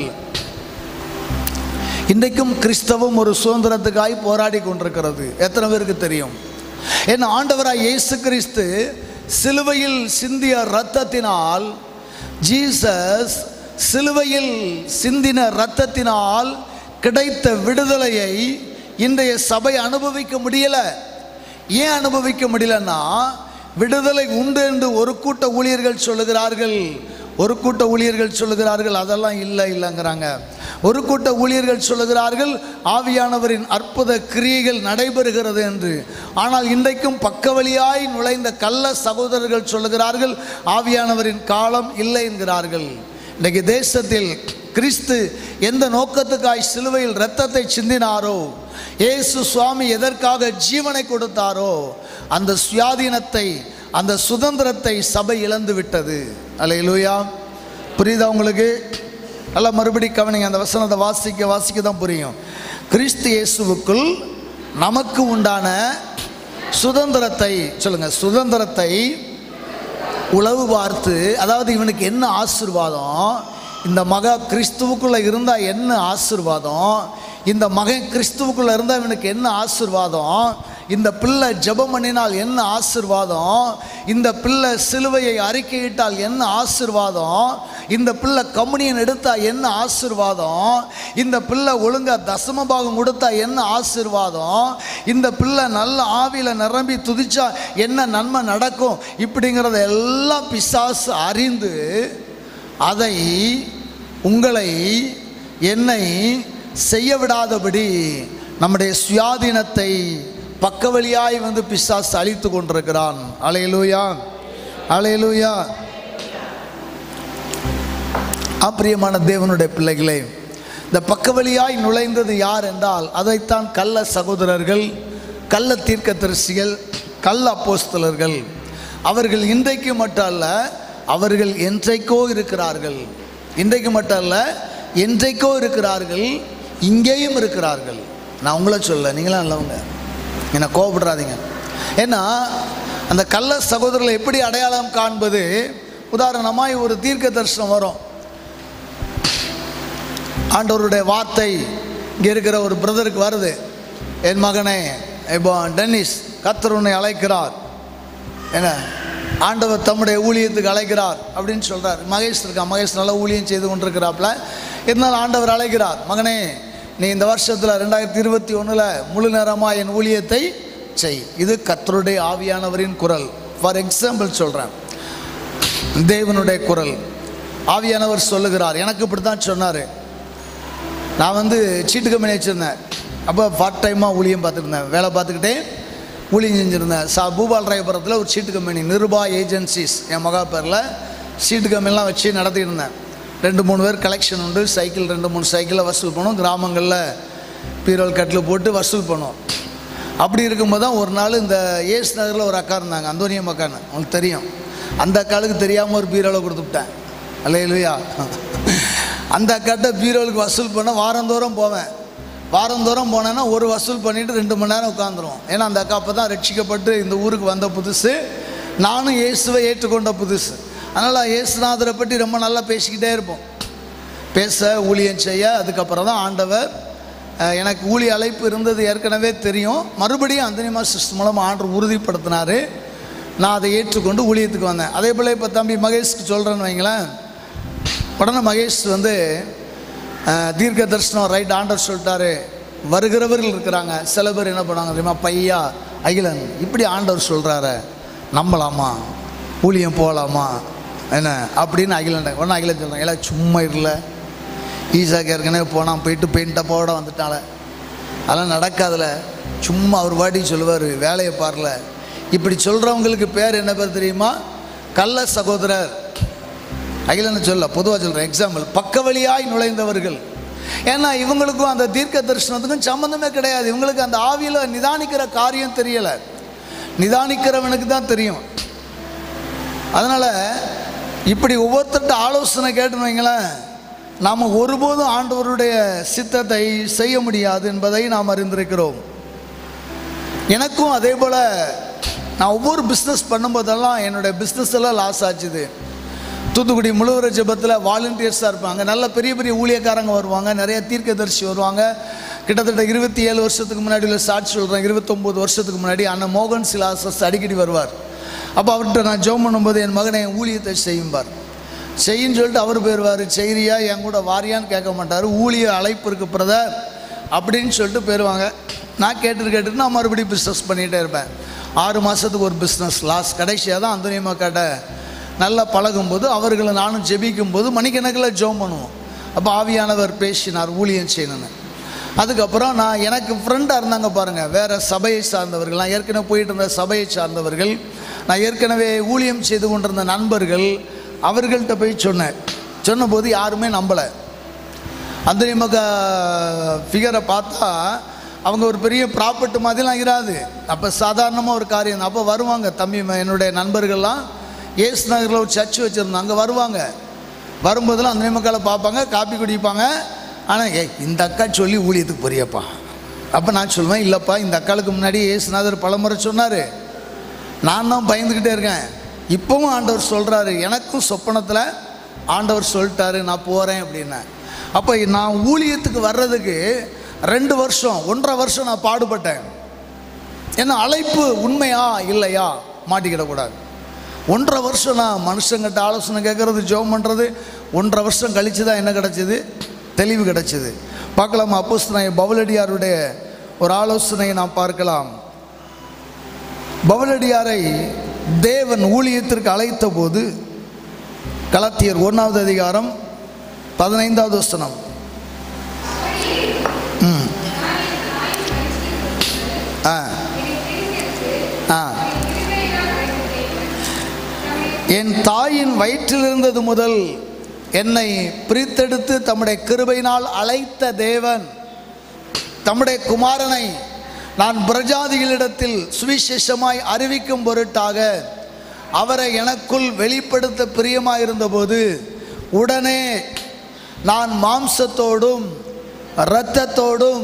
இன்றைக்கும் கிறிஸ்தவம் ஒரு சுதந்திரத்துக்காய் போராடி கொண்டிருக்கிறது எத்தனை பேருக்கு தெரியும் என் ஆண்டவராய் இயேசு கிறிஸ்து சிலுவையில் சிந்திய இரத்தத்தினால் ஜீசஸ் சிலுவையில் சிந்தின இரத்தத்தினால் கிடைத்த விடுதலையை இன்றைய சபை அனுபவிக்க முடியல ஏன் அனுபவிக்க முடியலன்னா விடுதலை உண்டு என்று ஒரு கூட்ட ஊழியர்கள் சொல்லுகிறார்கள் ஒரு கூட்ட ஊழியர்கள் சொல்லுகிறார்கள் அதெல்லாம் இல்லை இல்லைங்கிறாங்க ஒரு கூட்ட ஊழியர்கள் சொல்லுகிறார்கள் ஆவியானவரின் அற்புத கிரியைகள் நடைபெறுகிறது என்று ஆனால் இன்றைக்கும் பக்கவழியாய் நுழைந்த கள்ள சகோதரர்கள் சொல்லுகிறார்கள் ஆவியானவரின் காலம் இல்லை என்கிறார்கள் இன்றைக்கு தேசத்தில் கிறிஸ்து எந்த நோக்கத்துக்காய் சிலுவையில் இரத்தத்தை சிந்தினாரோ இயேசு சுவாமி எதற்காக ஜீவனை கொடுத்தாரோ அந்த சுயாதீனத்தை அந்த சுதந்திரத்தை சபை இழந்து விட்டது அல்லையிலூயா புரியுதா உங்களுக்கு நல்லா மறுபடி கவனிங்க அந்த வசனத்தை வாசிக்க வாசிக்க தான் புரியும் கிறிஸ்து இயேசுவுக்குள் நமக்கு உண்டான சுதந்திரத்தை சொல்லுங்க சுதந்திரத்தை உளவு பார்த்து அதாவது இவனுக்கு என்ன ஆசீர்வாதம் இந்த மக கிறிஸ்துவுக்குள்ள இருந்தால் என்ன ஆசீர்வாதம் இந்த மகன் கிறிஸ்துவுக்குள்ள இருந்தால் இவனுக்கு என்ன ஆசீர்வாதம் இந்த பிள்ளை ஜெபம் பண்ணினால் என்ன ஆசீர்வாதம் இந்த பிள்ளை சிலுவையை அறிக்கையிட்டால் என்ன ஆசீர்வாதம் இந்த பிள்ளை கம்யூனியன் எடுத்தா என்ன ஆசீர்வாதம் இந்த பிள்ளை ஒழுங்கா தசம பாகம் கொடுத்தா என்ன ஆசீர்வாதம் இந்த பிள்ளை நல்ல ஆவியில் நிரம்பி துதிச்சா என்ன நன்மை நடக்கும் இப்படிங்கிறத எல்லாம் பிசாசு அறிந்து அதை உங்களை என்னை செய்ய விடாதபடி நம்முடைய சுயாதீனத்தை பக்கவழியாய் வந்து பிசாசு அழித்து கொண்டிருக்கிறான் அலையலூயா அலையலூயா அப்பிரியமான தேவனுடைய பிள்ளைகளே இந்த பக்கவழியாய் நுழைந்தது யார் என்றால் அதைத்தான் கள்ள சகோதரர்கள் கள்ள தீர்க்கதரிசிகள் கள்ள அப்போஸ்தலர்கள் அவர்கள் இன்றைக்கு மட்டும் அல்ல அவர்கள் என்றைக்கோ இருக்கிறார்கள் இன்றைக்கு மட்டும் அல்ல என்றைக்கோ இருக்கிறார்கள் இங்கேயும் இருக்கிறார்கள் நான் உங்களை சொல்ல நீங்களாம் நல்லவங்க என்னை கோபப்படுறாதீங்க ஏன்னா அந்த கள்ள சகோதரர்களை எப்படி அடையாளம் காண்பது உதாரணமாய் ஒரு தீர்க்க தரிசனம் வரும் ஆண்டவருடைய வார்த்தை இங்கே இருக்கிற ஒரு பிரதருக்கு வருது என் மகனே இப்போ டென்னிஸ் கத்தர் உன்னை அழைக்கிறார் என்ன ஆண்டவர் தம்முடைய ஊழியத்துக்கு அழைக்கிறார் அப்படின்னு சொல்கிறார் மகேஷ் இருக்கான் மகேஷ் நல்ல ஊழியம் செய்து கொண்டிருக்கிறாப்புல இருந்தாலும் ஆண்டவர் அழைக்கிறார் மகனே நீ இந்த வருஷத்தில் ரெண்டாயிரத்தி இருபத்தி ஒன்றில் முழு நேரமாக என் ஊழியத்தை செய் இது கத்தருடைய ஆவியானவரின் குரல் ஃபார் எக்ஸாம்பிள் சொல்கிறேன் தேவனுடைய குரல் ஆவியானவர் சொல்லுகிறார் எனக்கு இப்படி தான் சொன்னார் நான் வந்து சீட்டு கம்பெனி வச்சுருந்தேன் அப்போ பார்ட் டைமாக ஊழியம் பார்த்துருந்தேன் வேலை பார்த்துக்கிட்டே ஊழியம் செஞ்சுருந்தேன் சா பூபால் ராயபுரத்தில் ஒரு சீட்டு கம்பெனி நிருபா ஏஜென்சிஸ் என் மகா பேரில் சீட்டு கம்பெனிலாம் வச்சு நடத்திட்டு இருந்தேன் ரெண்டு மூணு பேர் கலெக்ஷன் உண்டு சைக்கிள் ரெண்டு மூணு சைக்கிளில் வசூல் பண்ணும் கிராமங்களில் பீரோல் கட்டில் போட்டு வசூல் பண்ணுவோம் அப்படி இருக்கும்போது தான் ஒரு நாள் இந்த ஏஸ் நகரில் ஒரு அக்கா இருந்தாங்க அந்தோனியம் அக்கான்னு உங்களுக்கு தெரியும் அந்த அக்காளுக்கு தெரியாமல் ஒரு பீரோவில் கொடுத்துவிட்டேன் அல்லையா அந்த அக்காட்ட பீரோலுக்கு வசூல் பண்ண வாரந்தோறும் போவேன் வாரந்தோறும் போனேன்னா ஒரு வசூல் பண்ணிவிட்டு ரெண்டு மணி நேரம் உட்காந்துருவோம் ஏன்னா அந்த அக்கா அப்போ தான் ரட்சிக்கப்பட்டு இந்த ஊருக்கு வந்த புதுசு நானும் இயேசுவை ஏற்றுக்கொண்ட புதுசு அதனால் இயேசுநாதரை பற்றி ரொம்ப நல்லா பேசிக்கிட்டே இருப்போம் பேச ஊழியம் செய்ய அதுக்கப்புறம் தான் ஆண்டவர் அஹ், எனக்கு ஊழிய அழைப்பு இருந்தது ஏற்கனவே தெரியும் மறுபடியும் அந்தனிமா சிஸ்டம் மூலமாக ஆண்டவர் உறுதிப்படுத்தினார் நான் அதை ஏற்றுக்கொண்டு ஊழியத்துக்கு வந்தேன் அதே போல் இப்போ தம்பி மகேஷ்க்கு சொல்கிறேன்னு வைங்களேன் உடனே மகேஷ் வந்து அஹ், தீர்க்க தரிசனம் ரைட் ஆண்டர் சொல்லிட்டாரு வருகிறவர்கள் இருக்கிறாங்க சில பேர் என்ன பண்ணாங்க தெரியுமா பையா அகிலன் இப்படி ஆண்டவர் சொல்கிறாரு நம்பலாமா ஊழியம் போகலாமா என்ன அப்படின்னு அகிலன் உடனே அகிலன் சொல்கிறேன் எல்லாம் சும்மா இல்லை ஈசாக்கு ஏற்கனவே போனான் போயிட்டு பெயிண்ட் டப்பாவோட வந்துட்டால அதெல்லாம் நடக்காதுல சும்மா அவர் வாட்டி சொல்லுவார் வேலையை பாருல இப்படி சொல்கிறவங்களுக்கு பேர் என்ன பேர் தெரியுமா கள்ள சகோதரர் அகிலன்னு சொல்ல பொதுவாக சொல்கிறேன் எக்ஸாம்பிள் பக்க வழியாய் நுழைந்தவர்கள் ஏன்னா இவங்களுக்கும் அந்த தீர்க்க தரிசனத்துக்கும் சம்மந்தமே கிடையாது இவங்களுக்கு அந்த ஆவியில் நிதானிக்கிற காரியம் தெரியலை நிதானிக்கிறவனுக்கு தான் தெரியும் அதனால் இப்படி ஒவ்வொருத்தர்கிட்ட ஆலோசனை கேட்டுன்னு வைங்களேன் நாம் ஒருபோதும் ஆண்டவருடைய சித்தத்தை செய்ய முடியாது என்பதை நாம் அறிந்திருக்கிறோம் எனக்கும் அதே போல் நான் ஒவ்வொரு பிஸ்னஸ் பண்ணும்போதெல்லாம் என்னுடைய business எல்லாம் லாஸ் ஆச்சுது தூத்துக்குடி முழுவர ஜெபத்தில் வாலண்டியர்ஸாக இருப்பாங்க நல்ல பெரிய பெரிய ஊழியக்காரங்க வருவாங்க நிறைய தீர்க்கதரிசி வருவாங்க கிட்டத்தட்ட இருபத்தி ஏழு வருஷத்துக்கு முன்னாடி உள்ள சாட்சி சொல்கிறேன் இருபத்தொம்போது வருஷத்துக்கு முன்னாடி அண்ணன் மோகன் சிலாசஸ் அடிக்கடி வருவார் அப்போ அவர்கிட்ட நான் ஜெபம் பண்ணும்போது என் மகனை என் ஊழியத்தை செய்யும்பார் செய்யின்னு சொல்லிட்டு அவர் போயிடுவார் செய்றியா என் கூட வாரியான்னு கேட்க மாட்டார் ஊழிய அழைப்பு இருக்கு பிரதர் அப்படின்னு சொல்லிட்டு போயிடுவாங்க நான் கேட்டுட்டு கேட்டுட்டு நான் மறுபடியும் பிஸ்னஸ் பண்ணிகிட்டே இருப்பேன் ஆறு மாதத்துக்கு ஒரு பிஸ்னஸ் லாஸ் கடைசியாக தான் அந்தனியம்மா கடை நல்லா பழகும்போது அவர்களை நானும் ஜெபிக்கும் போது மணிக்கணக்கில் ஜெபம் பண்ணுவோம் அப்போ ஆவியானவர் பேசினார் ஊழியம் செய்யணும்னு அதுக்கப்புறம் நான் எனக்கு ஃப்ரெண்டாக இருந்தாங்க பாருங்கள் வேறு சபையை சார்ந்தவர்கள் நான் ஏற்கனவே போயிட்டு இருந்த சபையை சார்ந்தவர்கள் நான் ஏற்கனவே ஊழியம் செய்து கொண்டிருந்த நண்பர்கள் அவர்கள்ட்ட போய் சொன்னேன் சொன்னபோது யாருமே நம்பலை அந்த மக ஃபிகரை பார்த்தா அவங்க ஒரு பெரிய ப்ராப்பர்ட்டி மாதிரிலாம் இராது அப்போ சாதாரணமாக ஒரு காரியம் அப்போ வருவாங்க தம்பி ம- என்னுடைய நண்பர்கள்லாம் ஏசு நகரில் ஒரு சர்ச் வச்சுருந்தோம் அங்கே வருவாங்க வரும்போதெல்லாம் அந்த மக்களை பார்ப்பாங்க காப்பி குடிப்பாங்க ஆனால் ஏய் இந்த அக்கா சொல்லி ஊழியத்துக்கு போறியப்பா அப்போ நான் சொல்லுவேன் இல்லைப்பா இந்த அக்காளுக்கு முன்னாடி ஏசுநாதர் பலமுறை சொன்னார் நான் தான் பயந்துக்கிட்டே இருக்கேன் இப்போவும் ஆண்டவர் சொல்கிறாரு எனக்கும் சொப்பனத்தில் ஆண்டவர் சொல்லிட்டாரு நான் போகிறேன் அப்படின்னேன் அப்போ நான் ஊழியத்துக்கு வர்றதுக்கு ரெண்டு வருஷம் ஒன்றரை வருஷம் நான் பாடுபட்டேன் ஏன்னா அழைப்பு உண்மையா இல்லையா மாட்டிக்கிடக்கூடாது ஒன்றரை வருஷம் நான் மனுஷங்கிட்ட ஆலோசனை கேட்குறது ஜெபம் பண்ணுறது ஒன்றரை வருஷம் கழித்து தான் என்ன கிடச்சிது தெளிவு கிடச்சிது பார்க்கலாமா அப்போஸ் நான் பவுலடியாருடைய ஒரு ஆலோசனையை நாம் பார்க்கலாம் பவுலடியாரை தேவன் ஊழியத்திற்கு அழைத்த போது கலத்தியர் ஒன்றாவது அதிகாரம் பதினைந்தாவது வசனம் ம் ஆ ஆ என் தாயின் வயிற்றில் இருந்தது முதல் என்னை பிரித்தெடுத்து தம்முடைய கிருபையினால் அழைத்த தேவன் தம்முடைய குமாரனை நான் பிரஜாதிகளிடத்தில் சுவிசேஷமாய் அறிவிக்கும் பொருட்டாக அவரை எனக்குள் வெளிப்படுத்த பிரியமாயிருந்தபோது உடனே நான் மாம்சத்தோடும் இரத்தத்தோடும்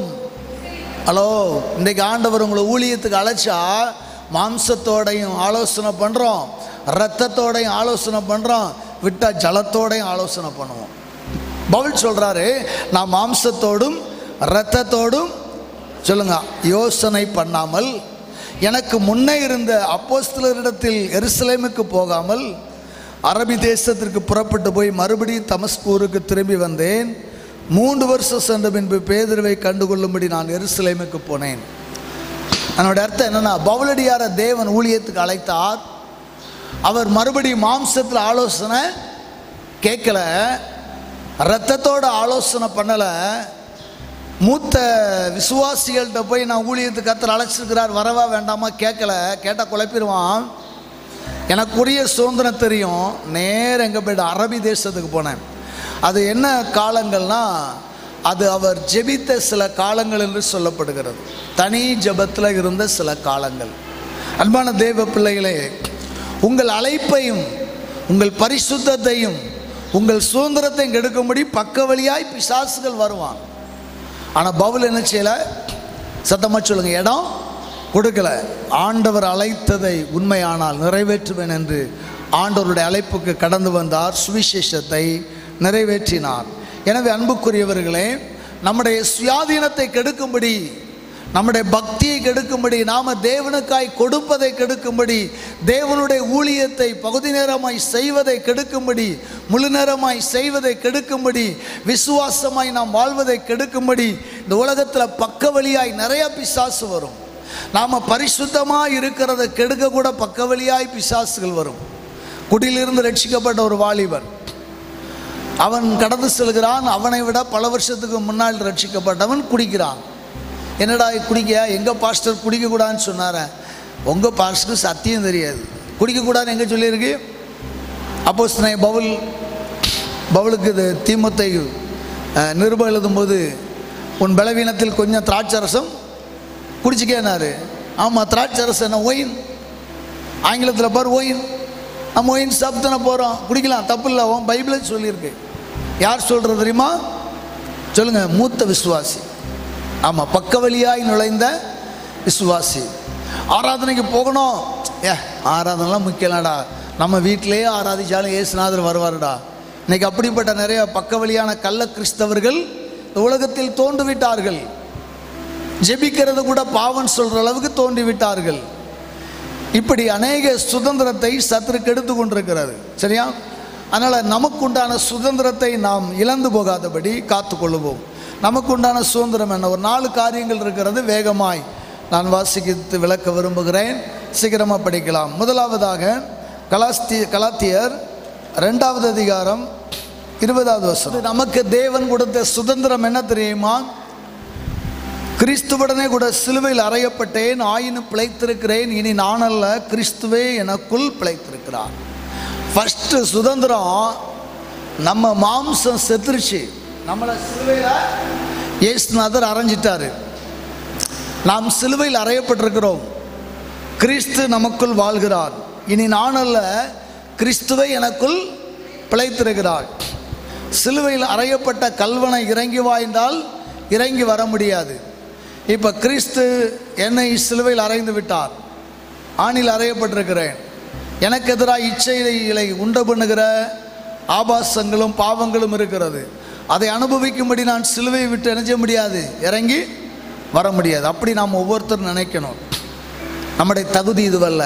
ஹலோ இன்றைக்கு ஆண்டவர் உங்களை ஊழியத்துக்கு அழைச்சா மாம்சத்தோடையும் ஆலோசனை பண்ணுறோம் ரத்தத்தோடையும் ஆலோசனை பண்ணுறோம் விட்டால் ஜலத்தோடையும் ஆலோசனை பண்ணுவோம் பவுல் சொல்கிறாரு நான் மாம்சத்தோடும் இரத்தத்தோடும் சொல்லுங்க யோசனை பண்ணாமல் எனக்கு முன்னே இருந்த அப்போஸ்தலரிடத்தில் எருசலேமுக்கு போகாமல் அரபி தேசத்திற்கு புறப்பட்டு போய் மறுபடியும் தமஸ்கூருக்கு திரும்பி வந்தேன் மூன்று வருஷம் சென்ற பின்பு பேதுருவை கண்டுகொள்ளும்படி நான் எருசலேமுக்கு போனேன் அதனுடைய அர்த்தம் என்னன்னா பவுலடியார தேவன் ஊழியத்துக்கு அழைத்தார் அவர் மறுபடியும் மாம்சத்தில் ஆலோசனை கேட்கல ரத்தத்தோட ஆலோசனை பண்ணலை மூத்த விசுவாசிகள்கிட்ட போய் நான் ஊழியத்துக்கு கத்தர் அழைச்சிருக்கிறார் வரவா வேண்டாமா கேட்கல கேட்டால் குழப்பிடுவான் எனக்குரிய சுதந்திரம் தெரியும் நேரம் எங்கே போய்ட்டு அரபி தேசத்துக்கு போனேன் அது என்ன காலங்கள்னா அது அவர் ஜெபித்த சில காலங்கள் என்று சொல்லப்படுகிறது தனி ஜெபத்தில் இருந்த சில காலங்கள் அன்பான தேவ பிள்ளைகளே உங்கள் அழைப்பையும் உங்கள் பரிசுத்தத்தையும் உங்கள் சுதந்திரத்தையும் கெடுக்கும்படி பக்க வழியாய் பிசாசுகள் வருவான் ஆனால் பவுல் என்ன செய்யலை சத்தமாக சொல்லுங்க இடம் கொடுக்கல ஆண்டவர் அழைத்ததை உண்மையானால் நிறைவேற்றுவேன் என்று ஆண்டவருடைய அழைப்புக்கு கடந்து வந்தார் சுவிசேஷத்தை நிறைவேற்றினார் எனவே அன்புக்குரியவர்களே நம்முடைய சுயாதீனத்தை கெடுக்கும்படி நம்முடைய பக்தியை கெடுக்கும்படி நாம தேவனுக்காய் கொடுப்பதை கெடுக்கும்படி தேவனுடைய ஊழியத்தை பகுதி நேரமாய் செய்வதை கெடுக்கும்படி முழு நேரமாய் செய்வதை கெடுக்கும்படி விசுவாசமாய் நாம் வாழ்வதை கெடுக்கும்படி இந்த உலகத்தில் பக்க வழியாய் நிறைய பிசாசு வரும் நாம் பரிசுத்தமாக இருக்கிறத கெடுக்க கூட பக்க வழியாய் பிசாசுகள் வரும் குடியிலிருந்து ரட்சிக்கப்பட்ட ஒரு வாலிபன் அவன் கடந்து செல்கிறான் அவனை விட பல வருஷத்துக்கு முன்னால் ரட்சிக்கப்பட்டவன் குடிக்கிறான் என்னடா குடிக்க எங்கள் பாஸ்டர் குடிக்கக்கூடாதுன்னு சொன்னாரேன் உங்கள் பாஸ்டருக்கு சத்தியம் தெரியாது குடிக்கக்கூடாதுன்னு எங்கே சொல்லியிருக்கு அப்போ பவுல் பவுலுக்கு இது தீமத்தை அஹ், நிருபம் எழுதும்போது உன் பலவீனத்தில் கொஞ்சம் திராட்சரசம் குடிச்சிக்கேனாரு ஆமாம் திராட்சரசம் என்ன ஒயின் ஆங்கிலத்தில் பார் ஒயின் நம்ம ஒயின் சாப்பிட்டு போகிறோம் குடிக்கலாம் தப்பு இல்லை அவன் பைபிளே சொல்லியிருக்கு யார் சொல்கிறது தெரியுமா சொல்லுங்கள் மூத்த விசுவாசி ஆமாம் பக்க வழியாய் நுழைந்த விசுவாசி ஆராதனைக்கு போகணும் ஏ ஆராதனைலாம் முக்கியம்லடா நம்ம வீட்டிலேயே ஆராதிச்சாலும் ஏசுநாதர் வருவாருடா இன்னைக்கு அப்படிப்பட்ட நிறைய பக்க வழியான கள்ள கிறிஸ்தவர்கள் இந்த உலகத்தில் தோன்றுவிட்டார்கள் ஜெபிக்கிறது கூட பாவம் சொல்கிற அளவுக்கு தோன்றி விட்டார்கள் இப்படி அநேக சுதந்திரத்தை சத்துரு கெடுத்து கொண்டிருக்கிறது சரியா அதனால் நமக்குண்டான சுதந்திரத்தை நாம் இழந்து போகாதபடி காத்துக்கொள்ளுவோம் நமக்குண்டான சுதந்திரம் என்ன ஒரு நாலு காரியங்கள் இருக்கிறது வேகமாய் நான் வாசித்து விளக்க விரும்புகிறேன் சீக்கிரமாக படிக்கலாம் முதலாவதாக கலாஸ்தி கலாத்தியர் ரெண்டாவது அதிகாரம் இருபதாவது வருஷம் நமக்கு தேவன் கொடுத்த சுதந்திரம் என்ன தெரியுமா கிறிஸ்துவுடனே கூட சிலுவையில் அறையப்பட்டேன் ஆயினும் பிழைத்திருக்கிறேன் இனி நானல்ல கிறிஸ்துவே எனக்குள் பிழைத்திருக்கிறார் ஃபஸ்ட்டு சுதந்திரம் நம்ம மாம்சம் செத்துருச்சு நம்மளை சிலுவையில் இயேசுநாதர் அரைஞ்சிட்டாரு நாம் சிலுவையில் அறையப்பட்டிருக்கிறோம் கிறிஸ்து நமக்குள் வாழ்கிறார் இனி நானல்ல கிறிஸ்துவை எனக்குள் பிழைத்திருக்கிறார் சிலுவையில் அறையப்பட்ட கல்வனை இறங்கி வாய்ந்தால் இறங்கி வர முடியாது இப்போ கிறிஸ்து என்னை சிலுவையில் அறைந்து விட்டார் ஆணில் அறையப்பட்டிருக்கிறேன் எனக்கு எதிராக இச்சைகளை உண்டு பண்ணுகிற ஆபாசங்களும் பாவங்களும் இருக்கிறது அதை அனுபவிக்கும்படி நான் சிலுவையை விட்டு என்ன செய்ய முடியாது இறங்கி வர முடியாது அப்படி நாம் ஒவ்வொருத்தரும் நினைக்கணும் நம்முடைய தகுதி இதுவல்ல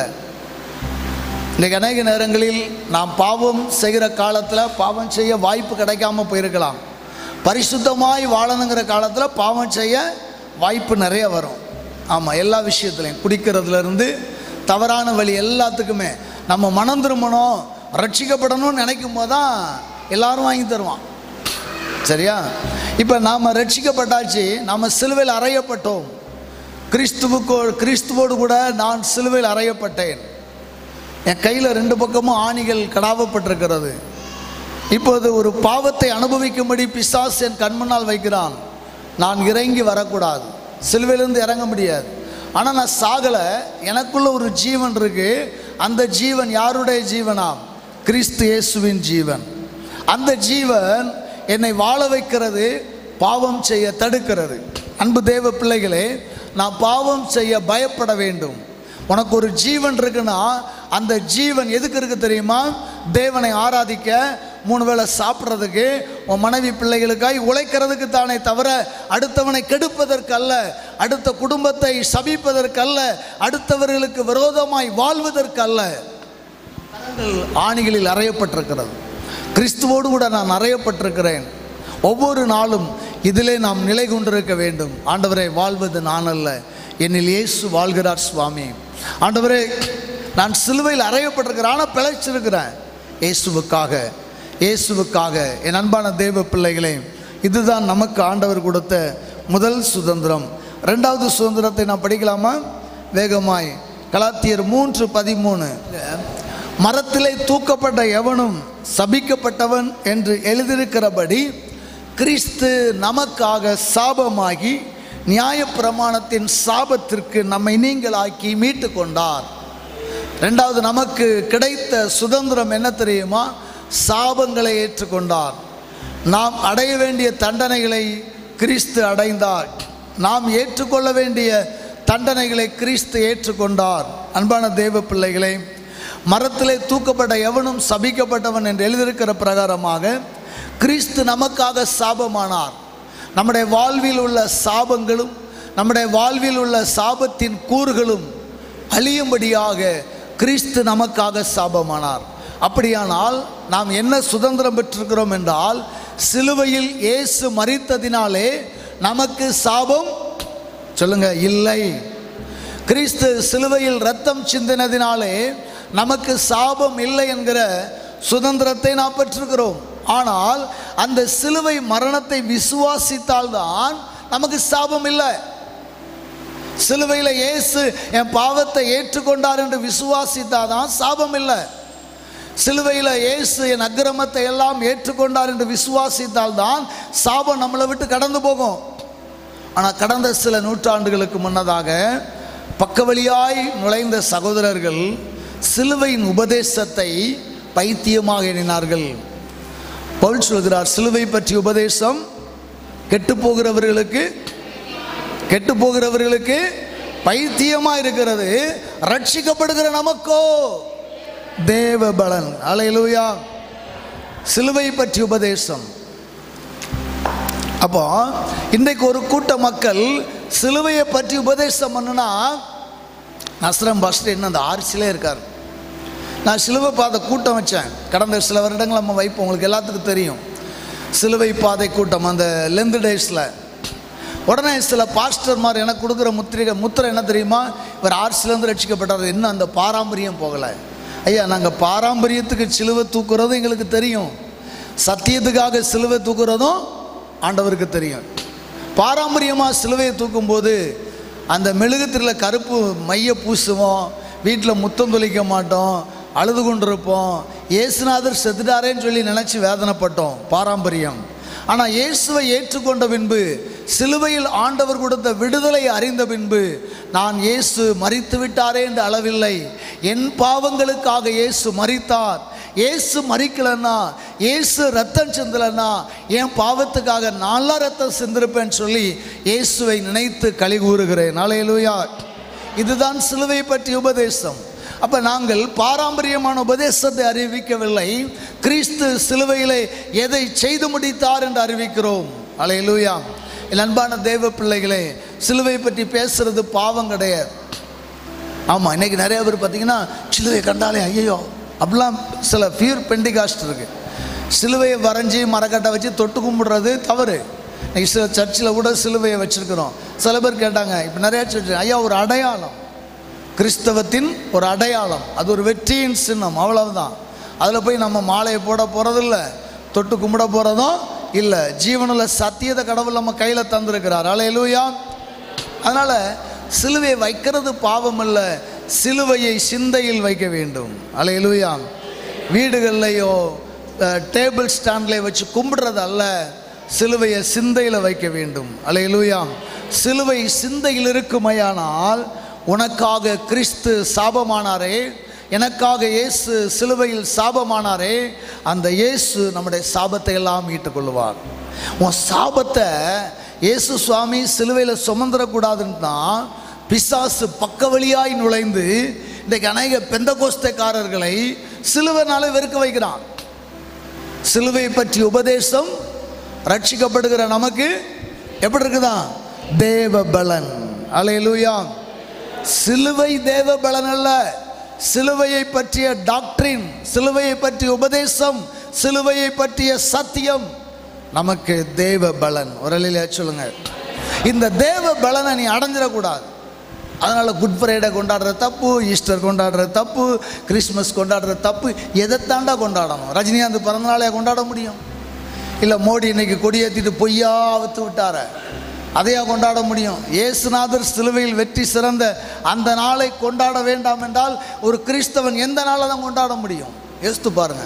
இன்றைக்கு அநேக நேரங்களில் நாம் பாவம் செய்கிற காலத்தில் பாவம் செய்ய வாய்ப்பு கிடைக்காம போயிருக்கலாம் பரிசுத்தமாய் வாழணுங்கிற காலத்தில் பாவம் செய்ய வாய்ப்பு நிறைய வரும் ஆமாம் எல்லா விஷயத்துலையும் குடிக்கிறதுலேருந்து தவறான வழி எல்லாத்துக்குமே நம்ம மனம் திரும்பணும் ரட்சிக்கப்படணும்னு நினைக்கும் போது தான் எல்லாரும் வாங்கி தருவான் சரியா இப்போ நாம் ரட்சிக்கப்பட்டாச்சு நாம் சிலுவையில் அறையப்பட்டோம் கிறிஸ்துவுக்கோ கிறிஸ்துவோடு கூட நான் சிலுவையில் அறையப்பட்டேன் என் கையில் ரெண்டு பக்கமும் ஆணிகள் கடாவப்பட்டிருக்கிறது இப்போது ஒரு பாவத்தை அனுபவிக்கும்படி பிசாஸ் என் கண்முன்னால் வைக்கிறான் நான் இறங்கி வரக்கூடாது சிலுவையிலேருந்து இறங்க முடியாது ஆனால் நான் சாகலை எனக்குள்ள ஒரு ஜீவன் இருக்கு அந்த ஜீவன் யாருடைய ஜீவனாம் கிறிஸ்து இயேசுவின் ஜீவன் அந்த ஜீவன் என்னை வாழ வைக்கிறது பாவம் செய்ய தடுக்கிறது அன்பு தேவ பிள்ளைகளே நான் பாவம் செய்ய பயப்பட வேண்டும் உனக்கு ஒரு ஜீவன் இருக்குன்னா அந்த ஜீவன் எதுக்கு இருக்கு தெரியுமா தேவனை ஆராதிக்க மூணு வேளை சாப்பிட்றதுக்கு உன் மனைவி பிள்ளைகளுக்காய் உழைக்கிறதுக்கு தானே தவிர அடுத்தவனை கெடுப்பதற்கு அல்ல அடுத்த குடும்பத்தை சபிப்பதற்கு அல்ல அடுத்தவர்களுக்கு விரோதமாய் வாழ்வதற்கு அல்ல கரங்கள் ஆணிகளில் அறையப்பட்டிருக்கிறது கிறிஸ்துவோடு கூட நான் அறையப்பட்டிருக்கிறேன் ஒவ்வொரு நாளும் இதிலே நாம் நிலை கொண்டிருக்க வேண்டும் ஆண்டவரே வாழ்வது நான் அல்ல என்னில் இயேசு வாழ்கிறார் சுவாமி ஆண்டவரே நான் சிலுவையில் அறையப்பட்டிருக்கிறேன் ஆனால் பிழைச்சிருக்கிறேன் இயேசுவுக்காக இயேசுவுக்காக என் அன்பான தேவ பிள்ளைகளே இதுதான் நமக்கு ஆண்டவர் கொடுத்த முதல் சுதந்திரம் ரெண்டாவது சுதந்திரத்தை நான் படிக்கலாமா வேகமாய் கலாத்தியர் மூன்று பதிமூணு மரத்திலே தூக்கப்பட்ட எவனும் சபிக்கப்பட்டவன் என்று எழுதியிருக்கிறபடி கிறிஸ்து நமக்காக சாபமாகி நியாயப்பிரமாணத்தின் சாபத்திற்கு நம்மை நீங்களாக்கி மீட்டு கொண்டார் ரெண்டாவது நமக்கு கிடைத்த சுதந்திரம் என்ன தெரியுமா சாபங்களை ஏற்றுக்கொண்டார் நாம் அடைய வேண்டிய தண்டனைகளை கிறிஸ்து அடைந்தார் நாம் ஏற்றுக்கொள்ள வேண்டிய தண்டனைகளை கிறிஸ்து ஏற்றுக்கொண்டார் அன்பான தேவ பிள்ளைகளே மரத்திலே தூக்கப்பட்ட எவனும் சபிக்கப்பட்டவன் என்று எழுதியிருக்கிற பிரகாரமாக கிறிஸ்து நமக்காக சாபமானார் நம்முடைய வாழ்வில் உள்ள சாபங்களும் நம்முடைய வாழ்வில் உள்ள சாபத்தின் கூறுகளும் அழியும்படியாக கிறிஸ்து நமக்காக சாபமானார் அப்படியானால் நாம் என்ன சுதந்திரம் பெற்றிருக்கிறோம் என்றால் சிலுவையில் இயேசு மறித்ததினாலே நமக்கு சாபம் சொல்லுங்க இல்லை கிறிஸ்து சிலுவையில் ரத்தம் சிந்தினதினாலே நமக்கு சாபம் இல்லை என்கிற சுதந்திரத்தை நாம் பெற்றிருக்கிறோம் ஆனால் அந்த சிலுவை மரணத்தை விசுவாசித்தால்தான் நமக்கு சாபம் இல்லை சிலுவையில் இயேசு என் பாவத்தை ஏற்றுக்கொண்டார் என்று விசுவாசித்தாதான் சாபம் இல்லை சிலுவையில் இயேசு என் அக்கிரமத்தை எல்லாம் ஏற்றுக்கொண்டார் என்று விசுவாசித்தால் தான் சாபம் நம்மளை விட்டு கடந்து போகும் ஆனால் கடந்த சில நூற்றாண்டுகளுக்கு முன்னதாக பக்கவழியாய் நுழைந்த சகோதரர்கள் சிலுவையின் உபதேசத்தை பைத்தியமாக எண்ணினார்கள் பவுல் சொல்கிறார் சிலுவை பற்றிய உபதேசம் கெட்டு போகிறவர்களுக்கு கெட்டு போகிறவர்களுக்கு பைத்தியமா இருக்கிறது ரட்சிக்கப்படுகிற நமக்கோ தேவ பலன் அலையிலுயா சிலுவை பற்றி உபதேசம் அப்போ இன்றைக்கு ஒரு கூட்ட மக்கள் சிலுவையை பற்றி உபதேசம் பண்ணுனா நஸ்ரம் பாஸ்டர் என்ன அந்த ஆர்சிலே இருக்கார் நான் சிலுவை பாதை கூட்டம் வச்சேன் கடந்த சில வருடங்கள் நம்ம வைப்போம் உங்களுக்கு எல்லாத்துக்கும் தெரியும் சிலுவை பாதை கூட்டம் அந்த லெந்து டேஸில் உடனே சில பாஸ்டர்மார் எனக்கு கொடுக்குற முத்திரை முத்திரை என்ன தெரியுமா இவர் ஆர்சிலேருந்து ரட்சிக்கப்பட்டார் இன்னும் அந்த பாரம்பரியம் போகலை ஐயா நாங்கள் பாரம்பரியத்துக்கு சிலுவை தூக்குறதும் எங்களுக்கு தெரியும் சத்தியத்துக்காக சிலுவை தூக்குறதும் ஆண்டவருக்கு தெரியும் பாரம்பரியமாக சிலுவையை தூக்கும்போது அந்த மெழுகுத்திரியில் கருப்பு மைய பூசுவோம் வீட்டில் முத்தம் தொளிக்க மாட்டோம் அழுது கொண்டிருப்போம் இயேசுநாதர் செத்துட்டாரேன்னு சொல்லி நினச்சி வேதனைப்பட்டோம் பாரம்பரியம் ஆனால் இயேசுவை ஏற்றுக்கொண்ட பின்பு சிலுவையில் ஆண்டவர் கொடுத்த விடுதலை அறிந்த பின்பு நான் இயேசு மறித்து விட்டாரே என்று அளவில்லை என் பாவங்களுக்காக இயேசு மறித்தார் இயேசு மறிக்கலன்னா இயேசு ரத்தம் சிந்தலன்னா என் பாவத்துக்காக நல்லா ரத்தம் சிந்திருப்பேன்னு சொல்லி இயேசுவை நினைத்து களி கூறுகிறேன் அலையலுயா இதுதான் சிலுவை பற்றிய உபதேசம் அப்போ நாங்கள் பாரம்பரியமான உபதேசத்தை அறிவிக்கவில்லை கிறிஸ்து சிலுவையிலே எதை செய்து முடித்தார் என்று அறிவிக்கிறோம் அலையலூயா என் அன்பான தேவ பிள்ளைகளே சிலுவை பற்றி பேசுறது பாவம் கிடையாது ஆமாம் இன்னைக்கு நிறைய பேர் பார்த்தீங்கன்னா சிலுவை கண்டாலே ஐயோ அப்படிலாம் சில ஃபியூர் பெண்டிகாஸ்ட் இருக்கு சிலுவையை வரைஞ்சி மரக்கட்டை வச்சு தொட்டு கும்பிடுறது தவறு இன்னைக்கு சில சர்ச்சில் கூட சிலுவையை வச்சுருக்கிறோம் சில பேர் கேட்டாங்க இப்போ நிறைய சர்ச் ஐயா ஒரு அடையாளம் கிறிஸ்தவத்தின் ஒரு அடையாளம் அது ஒரு வெற்றியின் சின்னம் அவ்வளவுதான் அதில் போய் நம்ம மாலையை போட போகிறதில்ல தொட்டு கும்பிட போகிறதும் இல்லை ஜீவனில் சத்தியத்தை கடவுள் நம்ம கையில் தந்திருக்கிறார் அலையலூயா அதனால் சிலுவையை வைக்கிறது பாவம் அல்ல சிலுவையை சிந்தையில் வைக்க வேண்டும் அலையலூயா வீடுகள்லையோ டேபிள் ஸ்டாண்ட்லேயே வச்சு கும்பிடுறது அல்ல சிலுவையை சிந்தையில் வைக்க வேண்டும் அலையலூயா சிலுவை சிந்தையில் இருக்குமையானால் உனக்காக கிறிஸ்து சாபமானாரே எனக்காக இயேசு சிலுவையில் சாபமானாரே அந்த இயேசு நம்முடைய சாபத்தை எல்லாம் மீட்டுக்கொள்வார் உன் சாபத்தை இயேசு சுவாமி சிலுவையில் சுமந்துடக்கூடாதுன்னு தான் பிசாசு பக்க வழியாய் நுழைந்து இன்றைக்கு அநேக பெந்தகோஸ்தைக்காரர்களை சிலுவைனால வெறுக்க வைக்கிறான் சிலுவை பற்றி உபதேசம் ரட்சிக்கப்படுகிற நமக்கு எப்படி இருக்குதான் தேவ பலன் அலையலூயா சிலுவை தேவ பலன் அல்ல சிலுவையை பற்றிய டாக்டரின் சிலுவையை பற்றிய உபதேசம் சிலுவையை பற்றிய சத்தியம் நமக்கு தேவ பலன் உரலிலே சொல்லுங்க இந்த தேவ பலனை நீ அடைஞ்சிடக்கூடாது அதனால் குட் ஃப்ரைடே கொண்டாடுற தப்பு ஈஸ்டர் கொண்டாடுற தப்பு கிறிஸ்மஸ் கொண்டாடுற தப்பு எதைத்தாண்டா கொண்டாடணும் ரஜினிகாந்த் பிறந்தநாளையா கொண்டாட முடியும் இல்லை மோடி இன்னைக்கு கொடியேற்றிட்டு பொய்யா அவுத்து விட்டார அதையா கொண்டாட முடியும் இயேசுநாதர் சிலுவையில் வெற்றி சிறந்த அந்த நாளை கொண்டாட வேண்டாம் என்றால் ஒரு கிறிஸ்தவன் எந்த நாளை தான் கொண்டாட முடியும் யோசித்து பாருங்க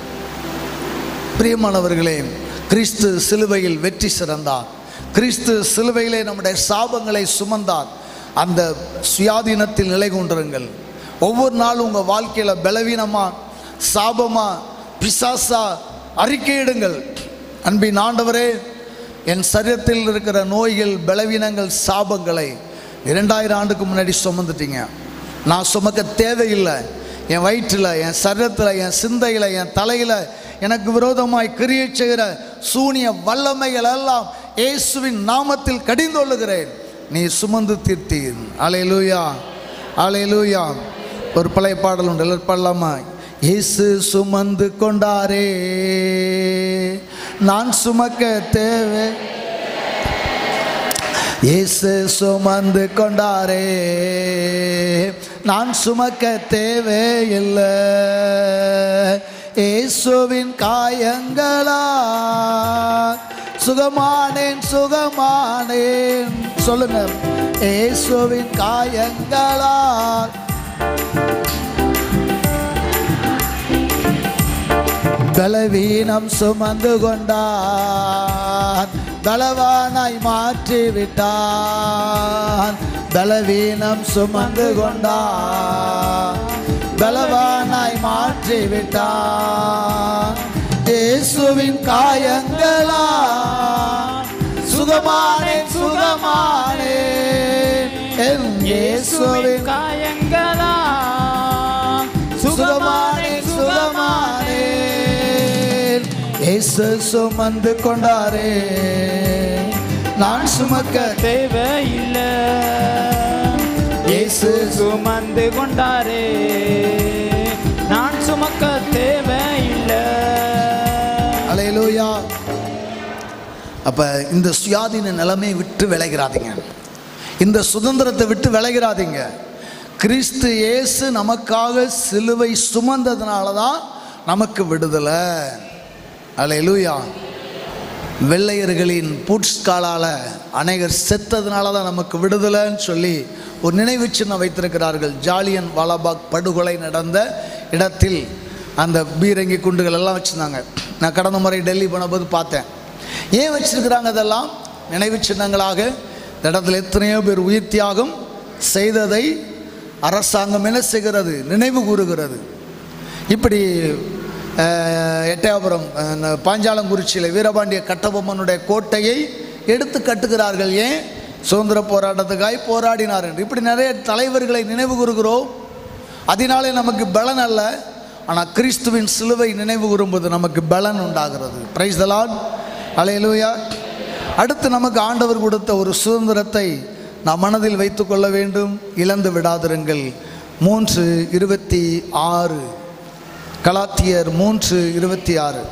பிரியமானவர்களே கிறிஸ்து சிலுவையில் வெற்றி சிறந்தார் கிறிஸ்து சிலுவையிலே நம்முடைய சாபங்களை சுமந்தார் அந்த சுயாதீனத்தில் நிலை கொண்டிருங்கள் ஒவ்வொரு நாளும் உங்கள் வாழ்க்கையில் பலவீனமா சாபமா பிசாசா அறிக்கையிடுங்கள் அன்பின் ஆண்டவரே என் சரீரத்தில் இருக்கிற நோய்கள் பலவீனங்கள் சாபங்களை இரண்டாயிரம் ஆண்டுக்கு முன்னாடி சுமந்துட்டீங்க நான் சுமக்க தேவையில்லை என் வயிற்றில் என் சரீரத்தில் என் சிந்தையில் என் தலையில் எனக்கு விரோதமாய் கிரியை செய்கிற சூனிய வல்லமைகள் எல்லாம் இயேசுவின் நாமத்தில் கடிந்தொள்ளுகிறேன் நீ சுமந்து தீர்த்தீர் அலையலூயா அலையலூயா ஒரு பழைய பாடல் உண்டு எல்லாரும் பாடலாமா இயேசு சுமந்து கொண்டாரே நான் சுமக்க தேவை இயேசு சுமந்து கொண்டாரே நான் சுமக்க தேவையில்லை இயேசுவின் காயங்களா சுகமானேன் சுகமானேன் சொல்லுங்க இயேசுவின் காயங்களா பலவீனம் சுமந்து கொண்டான் பலவானாய் மாற்றி விட்டான் பலவீனம் சுமந்து கொண்டான் பலவானாய் மாற்றி விட்டான் இயேசுவின் காயங்களா சுகமானே சுகமானே என் இயேசுவின்
காயங்களா
சுகமானே சுகமானே இயேசு சுமந்து கொண்டாரே நான் சுமக்க
தேவையில்லை
இயேசு
சுமந்து கொண்டாரே நான் சுமக்க தேவையில்லை
அலையலூயா அப்ப இந்த சுயாதீன நிலைமை விட்டு விளைகிறாதீங்க இந்த சுதந்திரத்தை விட்டு விளைகிறாதீங்க கிறிஸ்து இயேசு நமக்காக சிலுவை சுமந்ததுனால தான் நமக்கு விடுதலை அலையலூயா வெள்ளையர்களின் பூட்ஸ்காலால் அநேகர் செத்ததுனால தான் நமக்கு விடுதலைன்னு சொல்லி ஒரு நினைவு சின்னம் வைத்திருக்கிறார்கள் ஜாலியன் வாலாபாக் படுகொலை நடந்த இடத்தில் அந்த பீரங்கி குண்டுகள் எல்லாம் வச்சுருந்தாங்க நான் கடந்த முறை டெல்லி போனபோது பார்த்தேன் ஏன் வச்சிருக்கிறாங்க அதெல்லாம் நினைவு சின்னங்களாக இந்த இடத்துல எத்தனையோ பேர் உயிர் தியாகம் செய்ததை அரசாங்கம் என்ன செய்கிறது நினைவு கூறுகிறது இப்படி அஹ், எட்டயபுரம் அஹ், பாஞ்சாலங்குறிச்சியில் வீரபாண்டிய கட்டபொம்மனுடைய கோட்டையை எடுத்து கட்டுகிறார்கள் ஏன் சுதந்திர போராட்டத்துக்காய் போராடினார் என்று இப்படி நிறைய தலைவர்களை நினைவு கூறுகிறோம் அதனாலே நமக்கு பலன் அல்ல ஆனால் கிறிஸ்துவின் சிலுவை நினைவு கூறும்போது நமக்கு பலன் உண்டாகிறது பிரைஸ் தலான் அலையலூயா அடுத்து நமக்கு ஆண்டவர் கொடுத்த ஒரு சுதந்திரத்தை நாம் மனதில் வைத்துக்கொள்ள வேண்டும் இழந்து விடாதிருங்கள் மூன்று இருபத்தி ஆறு கலாத்தியர் மூன்று இருபத்தி ஆறு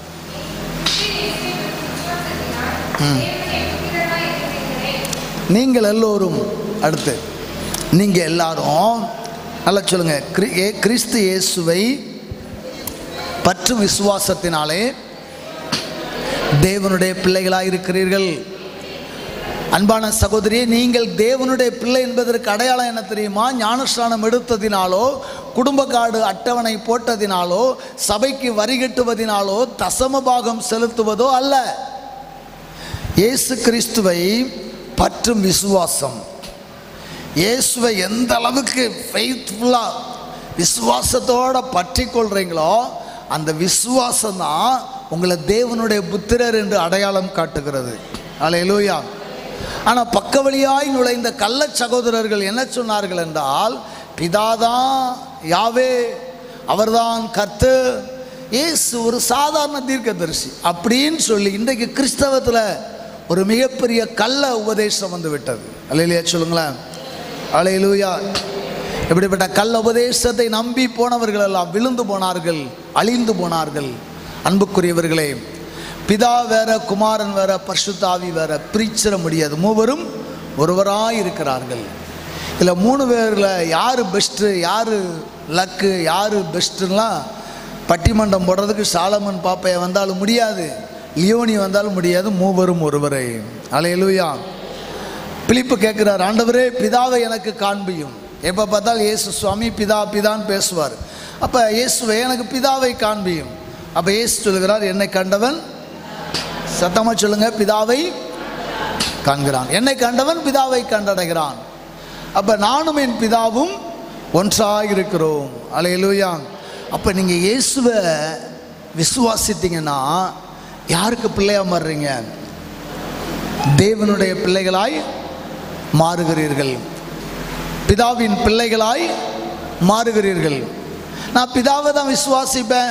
நீங்கள் எல்லோரும் அடுத்து நீங்கள் எல்லாரும் நல்லா சொல்லுங்க கிரி- ஏ- கிறிஸ்து இயேசுவை பற்று விசுவாசத்தினாலே தேவனுடைய பிள்ளைகளாக இருக்கிறீர்கள் அன்பான சகோதரியே நீங்கள் தேவனுடைய பிள்ளை என்பதற்கு அடையாளம் என்ன தெரியுமா ஞானஸ்நானம் எடுத்ததினாலோ குடும்ப கார்டு அட்டவணை போட்டதினாலோ சபைக்கு வரி கட்டுவதினாலோ தசம பாகம் செலுத்துவதோ அல்ல இயேசு கிறிஸ்துவை பற்றும் விசுவாசம் இயேசுவை எந்த அளவுக்கு ஃபெய்த்ஃபுல்லாக விசுவாசத்தோட பற்றி கொள்றீங்களோ அந்த விசுவாசம் தான் உங்களை தேவனுடைய புத்திரர் என்று அடையாளம் காட்டுகிறது அலையலூயா ஆனால் பக்க வழியாய் நுழைந்த கள்ள சகோதரர்கள் என்ன சொன்னார்கள் என்றால் பிதாதான் யாவே அவர்தான் கர்த்து இயேசு ஒரு சாதாரண தீர்க்கதரிசி அப்படின்னு சொல்லி இன்றைக்கு கிறிஸ்தவத்தில் ஒரு மிகப்பெரிய கள்ள உபதேசம் வந்து விட்டது அல்லையா சொல்லுங்களேன் அலையிலூயா இப்படிப்பட்ட கள்ள உபதேசத்தை நம்பி போனவர்கள் எல்லாம் விழுந்து போனார்கள் அழிந்து போனார்கள் அன்புக்குரியவர்களே பிதா வேற குமாரன் வேற பரிசுத்தாவி வேற பிரிச்சிட முடியாது மூவரும் ஒருவராய் இருக்கிறார்கள் இதில் மூணு பேரில் யார் பெஸ்ட்டு யார் லக்கு யார் பெஸ்ட்டுலாம் பட்டிமன்றம் போடுறதுக்கு சாலமன் பாப்பைய வந்தாலும் முடியாது லியோனி வந்தாலும் முடியாது மூவரும் ஒருவரை அலையலூயா பிலிப்பு கேட்குறார் ஆண்டவரே பிதாவை எனக்கு காண்பியும் எப்போ பார்த்தால் இயேசு சுவாமி பிதா பிதான்னு பேசுவார் அப்போ இயேசுவை எனக்கு பிதாவை காண்பியும் அப்போ இயேசு சொல்லுகிறார் என்னை கண்டவன் சத்தமாக சொல்லுங்க பிதாவை காண்கிறான் என்னை கண்டவன் பிதாவை கண்டடைகிறான் அப்போ நானும் என் பிதாவும் ஒன்றாக இருக்கிறோம் அலையலூயா அப்போ நீங்கள் இயேசுவை விசுவாசித்தீங்கன்னா யாருக்கு பிள்ளையா மாறுறீங்க தேவனுடைய பிள்ளைகளாய் மாறுகிறீர்கள் பிதாவின் பிள்ளைகளாய் மாறுகிறீர்கள் நான் பிதாவை தான் விசுவாசிப்பேன்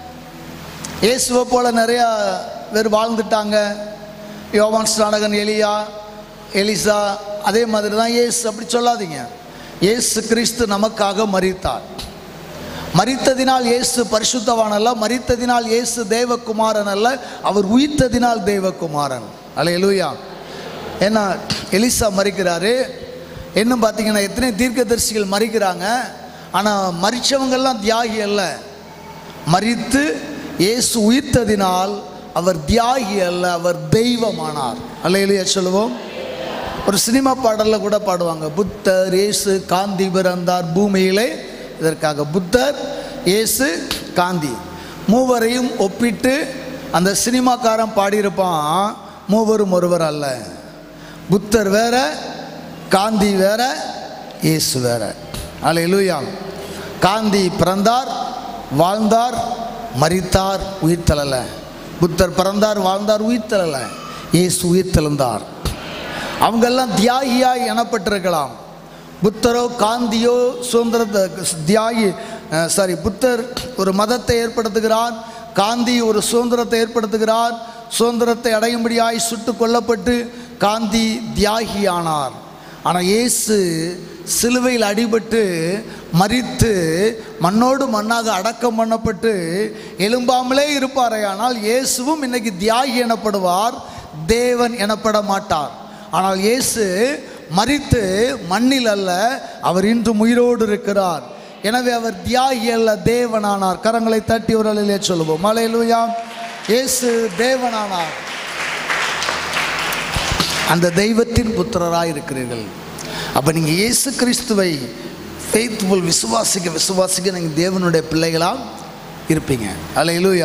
இயேசுவை போல நிறையா பேர் வாழ்ந்துட்டாங்க யோவான் ஸ்நானகன் எலியா எலிசா அதே மாதிரி தான் இயேசு அப்படி சொல்லாதீங்க இயேசு கிறிஸ்து நமக்காக மரித்தார் மரித்ததினால் இயேசு பரிசுத்தவான் அல்ல மரித்ததினால் இயேசு தேவகுமாரன் அல்ல அவர் உயிர்த்ததினால் தேவகுமாரன் அல்ல எலுயா ஏன்னா எலிசா மறிக்கிறாரு இன்னும் பார்த்தீங்கன்னா எத்தனை தீர்க்கதரிசிகள் மறிக்கிறாங்க ஆனால் மறிச்சவங்கெல்லாம் தியாகி அல்ல மறித்து இயேசு உயிர்த்ததினால் அவர் தியாகி அல்ல அவர் தெய்வமானார் அல்லையிலேயே சொல்லுவோம் ஒரு சினிமா பாடலில் கூட பாடுவாங்க புத்தர் இயேசு காந்தி பிறந்தார் பூமியிலே இதற்காக புத்தர் இயேசு காந்தி மூவரையும் ஒப்பிட்டு அந்த சினிமாக்காரன் பாடியிருப்பான் மூவரும் ஒருவர் அல்ல புத்தர் வேற காந்தி வேற இயேசு வேற அல்லேலூயா காந்தி பிறந்தார் வாழ்ந்தார் மரித்தார் உயிர் தளல புத்தர் பிறந்தார் வாழ்ந்தார் உயிர் தளல இயேசு உயிர் தெழுந்தார் அவங்கெல்லாம் தியாகியாய் எனப்பட்டிருக்கலாம் புத்தரோ காந்தியோ சுதந்திர தியாகி சாரி புத்தர் ஒரு மதத்தை ஏற்படுத்துகிறார் காந்தி ஒரு சுதந்திரத்தை ஏற்படுத்துகிறார் சுதந்திரத்தை அடையும்படியாய் சுட்டு கொல்லப்பட்டு காந்தி தியாகியானார் ஆனால் இயேசு சிலுவையில் அடிபட்டு மரித்து மண்ணோடு மண்ணாக அடக்கம் பண்ணப்பட்டு எலும்பாமலே இருப்பாரே ஆனால் இயேசுவும் இன்னைக்கு தியாகி எனப்படுவார் தேவன் எனப்பட மாட்டார் ஆனால் இயேசு மரித்து மண்ணில் அல்ல அவர் இன்றும் உயிரோடு இருக்கிறார் எனவே அவர் தியாகி அல்ல தேவனானார் கரங்களை தட்டி ஒரு அலையிலே சொல்லுவோம் மலையிலுயா இயேசு தேவனானார் அந்த தெய்வத்தின் புத்திரராய் இருக்கிறீர்கள் அப்போ நீங்கள் இயேசு கிறிஸ்துவை ஃபெய்த்ஃபுல் விசுவாசிக்க விசுவாசிக்க நீங்கள் தேவனுடைய பிள்ளைகளாக இருப்பீங்க அல்லையிலூயா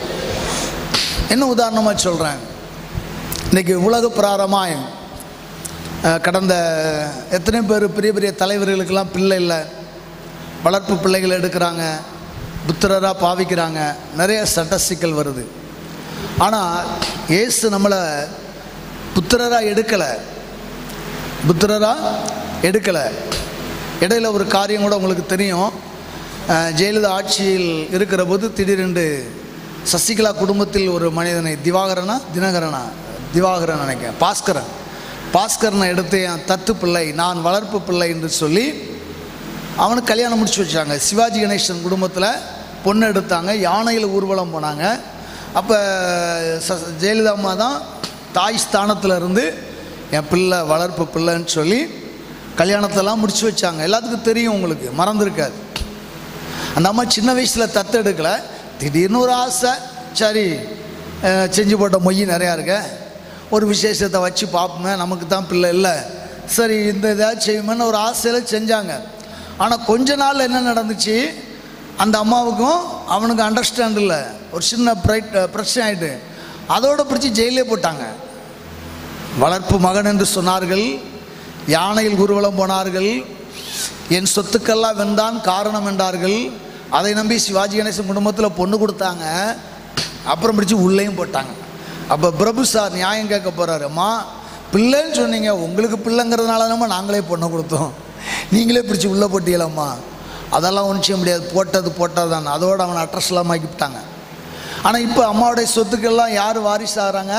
என்ன உதாரணமாக சொல்கிறேன் இன்னைக்கு உலக பிராரமாய் அஹ், கடந்த எத்தனை பேர் பெரிய பெரிய தலைவர்களுக்கெல்லாம் பிள்ளை இல்லை வளர்ப்பு பிள்ளைகள் எடுக்கிறாங்க புத்திரராக பாவிக்கிறாங்க நிறைய சட்ட சிக்கல் வருது ஆனால் இயேசு நம்மளை புத்திரராக எடுக்கலை புத்திரராக எடுக்கலை இடையில ஒரு காரியம் கூட உங்களுக்கு தெரியும் அஹ், ஜெயலலிதா ஆட்சியில் இருக்கிற போது திடீரென்று சசிகலா குடும்பத்தில் ஒரு மனிதனை திவாகரனா தினகரனா திவாகரன் நினைக்கிறேன் பாஸ்கரன் பாஸ்கரனை எடுத்து என் தத்து பிள்ளை நான் வளர்ப்பு பிள்ளை என்று சொல்லி அவனுக்கு கல்யாணம் முடிச்சு வச்சாங்க சிவாஜி கணேசன் குடும்பத்தில் பொண்ணு எடுத்தாங்க யானையில் ஊர்வலம் போனாங்க அப்போ ச ஜெயலலிதா அம்மா தான் தாய் ஸ்தானத்தில் இருந்து என் பிள்ளை வளர்ப்பு பிள்ளைன்னு சொல்லி கல்யாணத்தெல்லாம் முடிச்சு வச்சாங்க எல்லாத்துக்கும் தெரியும் உங்களுக்கு மறந்துருக்காது அந்த அம்மா சின்ன வயசில் தத்தெடுக்கல திடீர்னு ஒரு ஆசை சரி அஹ், செஞ்சு போட்ட மொய் நிறையா இருக்க ஒரு விசேஷத்தை வச்சு பார்ப்போமே நமக்கு தான் பிள்ளை இல்லை சரி இந்த இதாக செய்வோமேன்னு ஒரு ஆசையில் செஞ்சாங்க ஆனால் கொஞ்ச நாள் என்ன நடந்துச்சு அந்த அம்மாவுக்கும் அவனுக்கு அண்டர்ஸ்டாண்ட் இல்லை ஒரு சின்ன பிரைட் பிரச்சனை ஆகிட்டு அதோட பிடிச்சி ஜெயிலே போட்டாங்க வளர்ப்பு மகன் என்று சொன்னார்கள் யானையில் ஊர்வலம் போனார்கள் என் சொத்துக்கெல்லாம் வென்றான் காரணம் என்றார்கள் அதை நம்பி சிவாஜி கணேசன் குடும்பத்தில் பொண்ணு கொடுத்தாங்க அப்புறம் பிடிச்சி உள்ளேயும் போட்டாங்க அப்போ பிரபு சார் நியாயம் கேட்க போகிறாரு அம்மா பிள்ளைன்னு சொன்னீங்க உங்களுக்கு பிள்ளைங்கிறதுனால நம்ம நாங்களே பொண்ணை கொடுத்தோம் நீங்களே பிடிச்சி உள்ளே போட்டீங்களம்மா அதெல்லாம் ஒன்றும் செய்ய முடியாது போட்டது போட்டது தான் அதோடு அவனை அட்ரஸ் இல்லாமல் ஆக்கிவிட்டாங்க ஆனால் இப்போ அம்மாவுடைய சொத்துக்கெல்லாம் யார் வாரிசு ஆகிறாங்க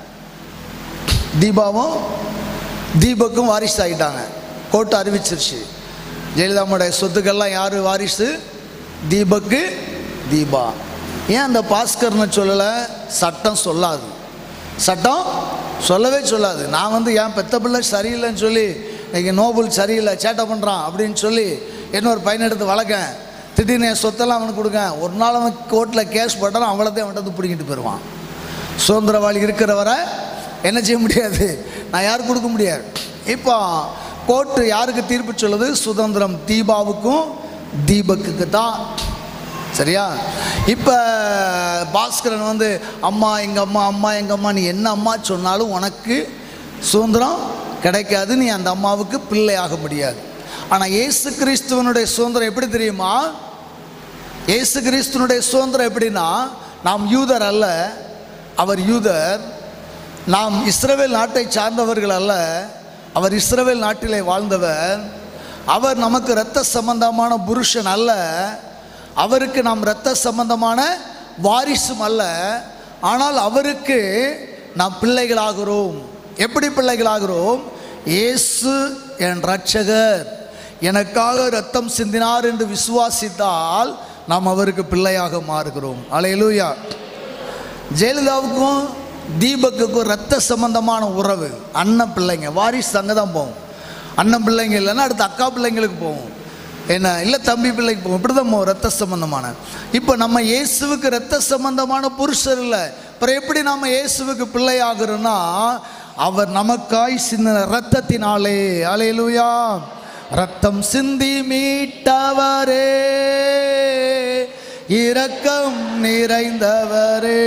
தீபாவும் தீபக்கும் வாரிசு ஆகிட்டாங்க கோர்ட்டு அறிவிச்சிருச்சு ஜெயலலிதாவுடைய சொத்துக்கெல்லாம் யார் வாரிசு தீபக்கு தீபா ஏன் அந்த பாஸ்கர்னு சொல்லலை சட்டம் சொல்லாது சட்டம் சொல்லவே சொல்லாது நான் வந்து என் பெத்த பிள்ளை சரியில்லைன்னு சொல்லி இன்னைக்கு நோபல் சரியில்லை சேட்டை பண்ணுறான் அப்படின்னு சொல்லி இன்னொரு பையனை எடுத்து வளர்க்கேன் திடீர்னு என் சொத்தெல்லாம் அவனுக்கு கொடுக்கேன் ஒரு நாள் அவன் கோர்ட்டில் கேஸ் போட்டாலும் அவ்வளோத்தையும் அவன்கிட்ட வந்து பிடிங்கிட்டு போயிடுவான் சுதந்திரவாளி இருக்கிறவரை என்ன செய்ய முடியாது நான் யாருக்கு கொடுக்க முடியாது இப்போ கோர்ட்டு யாருக்கு தீர்ப்பு சொல்லுது சுதந்திரம் தீபாவுக்கும் தீபக்குக்கு தான் சரியா இப்போ பாஸ்கரன் வந்து அம்மா எங்கள் அம்மா அம்மா எங்கள் அம்மா நீ என்ன அம்மா சொன்னாலும் உனக்கு சுதந்திரம் கிடைக்காது நீ அந்த அம்மாவுக்கு பிள்ளையாக முடியாது ஆனால் இயேசு கிறிஸ்துவனுடைய சுதந்திரம் எப்படி தெரியுமா இயேசு கிறிஸ்துவனுடைய சுதந்திரம் எப்படின்னா நாம் யூதர் அல்ல அவர் யூதர் நாம் இஸ்ரவேல் நாட்டை சார்ந்தவர்கள் அல்ல அவர் இஸ்ரவேல் நாட்டிலே வாழ்ந்தவர் அவர் நமக்கு இரத்த சம்பந்தமான புருஷன் அல்ல அவருக்கு நாம் இரத்த சம்பந்தமான வாரிசும் அல்ல ஆனால் அவருக்கு நாம் பிள்ளைகளாகிறோம் எப்படி பிள்ளைகளாகிறோம் இயேசு என் இரட்சகர் எனக்காக ரத்தம் சிந்தினார் என்று விசுவாசித்தால் நாம் அவருக்கு பிள்ளையாக மாறுகிறோம் அலையலூயா ஜெயலலிதாவுக்கும் தீபக்குக்கும் ரத்த சம்பந்தமான உறவு அண்ணன் பிள்ளைங்க வாரிசு அங்கே தான் போகும் அண்ணன் பிள்ளைங்க இல்லைன்னா அடுத்து அக்கா பிள்ளைங்களுக்கு போகும் என்ன இல்லை தம்பி பிள்ளைக்கு போகும் இப்படி தான் போகும் ரத்த சம்பந்தமான இப்போ நம்ம இயேசுவுக்கு ரத்த சம்பந்தமான புருஷர் இல்லை அப்புறம் எப்படி நம்ம இயேசுவுக்கு பிள்ளையாகிறோன்னா அவர் நமக்காய் சிந்தின ரத்தத்தினாலே அலையலூயா ரத்தம் சிந்தி மீட்டவரே இரக்கம் நிறைந்தவரே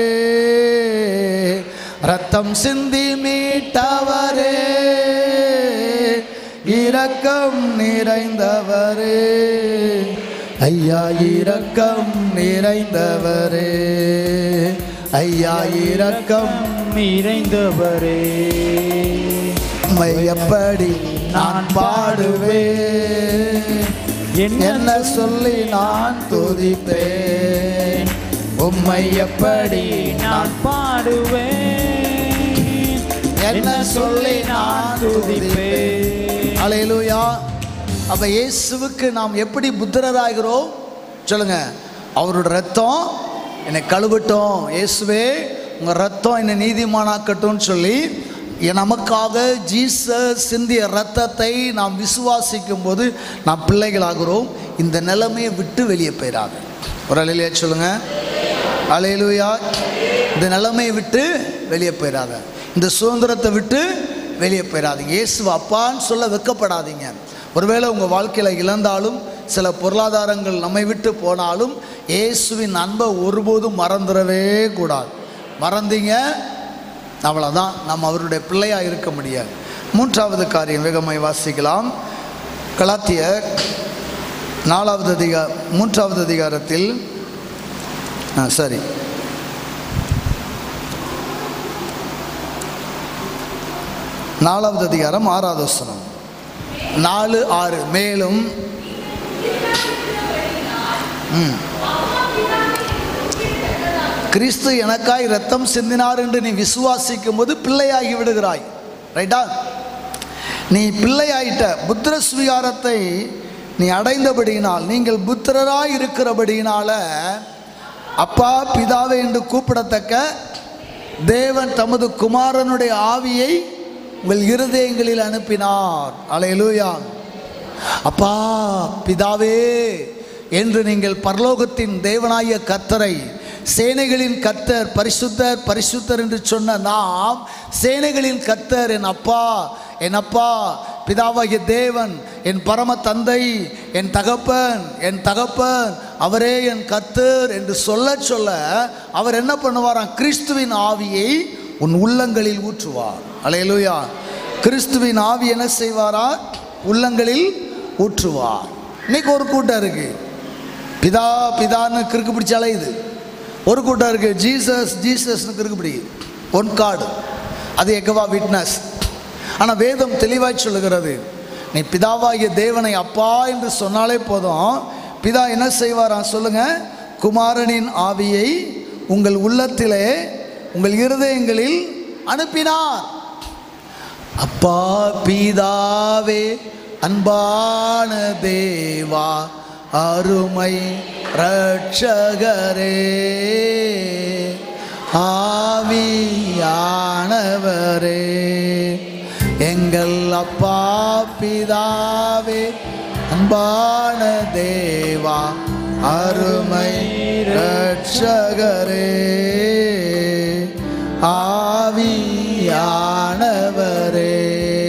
ரத்தம் சிந்தி மீட்டவரே இரக்கம் நிறைந்தவரே ஐயா இரக்கம் நிறைந்தவரே ஐயா இரக்கம்
நிறைந்தவரே
உம்மை எப்படி நான் பாடுவேன் என்ன சொல்லி நான் துதிப்பேன் உம்மை எப்படி
நான் பாடுவேன்
என்ன சொல்லி நான் துதிப்பேன் அலையலூயா அப்ப இயேசுவுக்கு நாம் எப்படி புத்திரராகிறோம் சொல்லுங்க அவரோட ரத்தம் என்னை கழுவட்டும் இயேசுவே உங்க ரத்தம் என்னை நீதிமானாக்கட்டும்னு சொல்லி என் நமக்காக ஜீசஸ் சிந்திய ரத்தத்தை நாம் விசுவாசிக்கும் போது நாம் பிள்ளைகளாகிறோம் இந்த நிலைமையை விட்டு வெளியே போயிடாது ஒரு அலையிலையா சொல்லுங்க அலையிலுயா இந்த நிலைமையை விட்டு வெளியே போயிடாத இந்த சுதந்திரத்தை விட்டு வெளியே போயிடாதீங்க இயேசு அப்பான்னு சொல்ல வெக்கப்படாதீங்க ஒருவேளை உங்கள் வாழ்க்கையில் இழந்தாலும் சில பொருளாதாரங்கள் நம்மை விட்டு போனாலும் இயேசுவின் அன்பை ஒருபோதும் மறந்துடவே கூடாது மறந்தீங்க அவ்வளோதான் நம்ம அவருடைய பிள்ளையாக இருக்க முடியாது மூன்றாவது காரியம் வேகமாய் வாசிக்கலாம் கலாத்தியர் நாலாவது அதிகா மூன்றாவது அதிகாரத்தில் ஆ சரி நாலாவது அதிகாரம் ஆறாவது வசனம் நாலு ஆறு மேலும் ம். கிறிஸ்து எனக்காய் ரத்தம் சிந்தினார் என்று நீ விசுவாசிக்கும் போது பிள்ளையாகி விடுகிறாய் ரைட்டா நீ பிள்ளையாயிட்ட புத்திர சுவிகாரத்தை நீ அடைந்தபடியினால் நீங்கள் புத்திரராய் இருக்கிறபடியினால அப்பா பிதாவை என்று கூப்பிடத்தக்க தேவன் தமது குமாரனுடைய ஆவியை உங்கள் இருதயங்களில் அனுப்பினார் அலையலூயா அப்பா பிதாவே என்று நீங்கள் பரலோகத்தின் தேவனாய கர்த்தரை சேனைகளின் கர்த்தர் பரிசுத்தர் பரிசுத்தர் என்று சொன்ன நாம் சேனைகளின் கர்த்தர் என் அப்பா என் அப்பா பிதாவாகிய தேவன் என் பரம தந்தை என் தகப்பன் என் தகப்பன் அவரே என் கர்த்தர் என்று சொல்ல சொல்ல அவர் என்ன பண்ணுவாராம் கிறிஸ்துவின் ஆவியை உன் உள்ளங்களில் ஊற்றுவார் அலையலூயா கிறிஸ்துவின் ஆவி என்ன செய்வாரா உள்ளங்களில் ஊற்றுவார் இன்னைக்கு ஒரு கூட்டம் இருக்கு பிதா பிதான்னு கிறுக்கு பிடிச்சாலே இது ஒரு கூட்டம் இருக்கு ஜீசஸ் ஜீசஸ்னு கிறுக்கு பிடி ஒன் கார்டு அது எகவா விட்னஸ் ஆனால் வேதம் தெளிவாய் சொல்லுகிறது நீ பிதாவாகிய தேவனை அப்பா என்று சொன்னாலே போதும் பிதா என்ன செய்வாராம் சொல்லுங்க குமாரனின் ஆவியை உங்கள் உள்ளத்திலே உங்கள் இருதயங்களில் அனுப்பினார் அப்பா பிதாவே அன்பான தேவா அருமை ரட்சகரே ஆவியானவரே எங்கள் அப்பா பிதாவே அன்பான தேவா அருமை ரட்சகரே ஆவியானவரே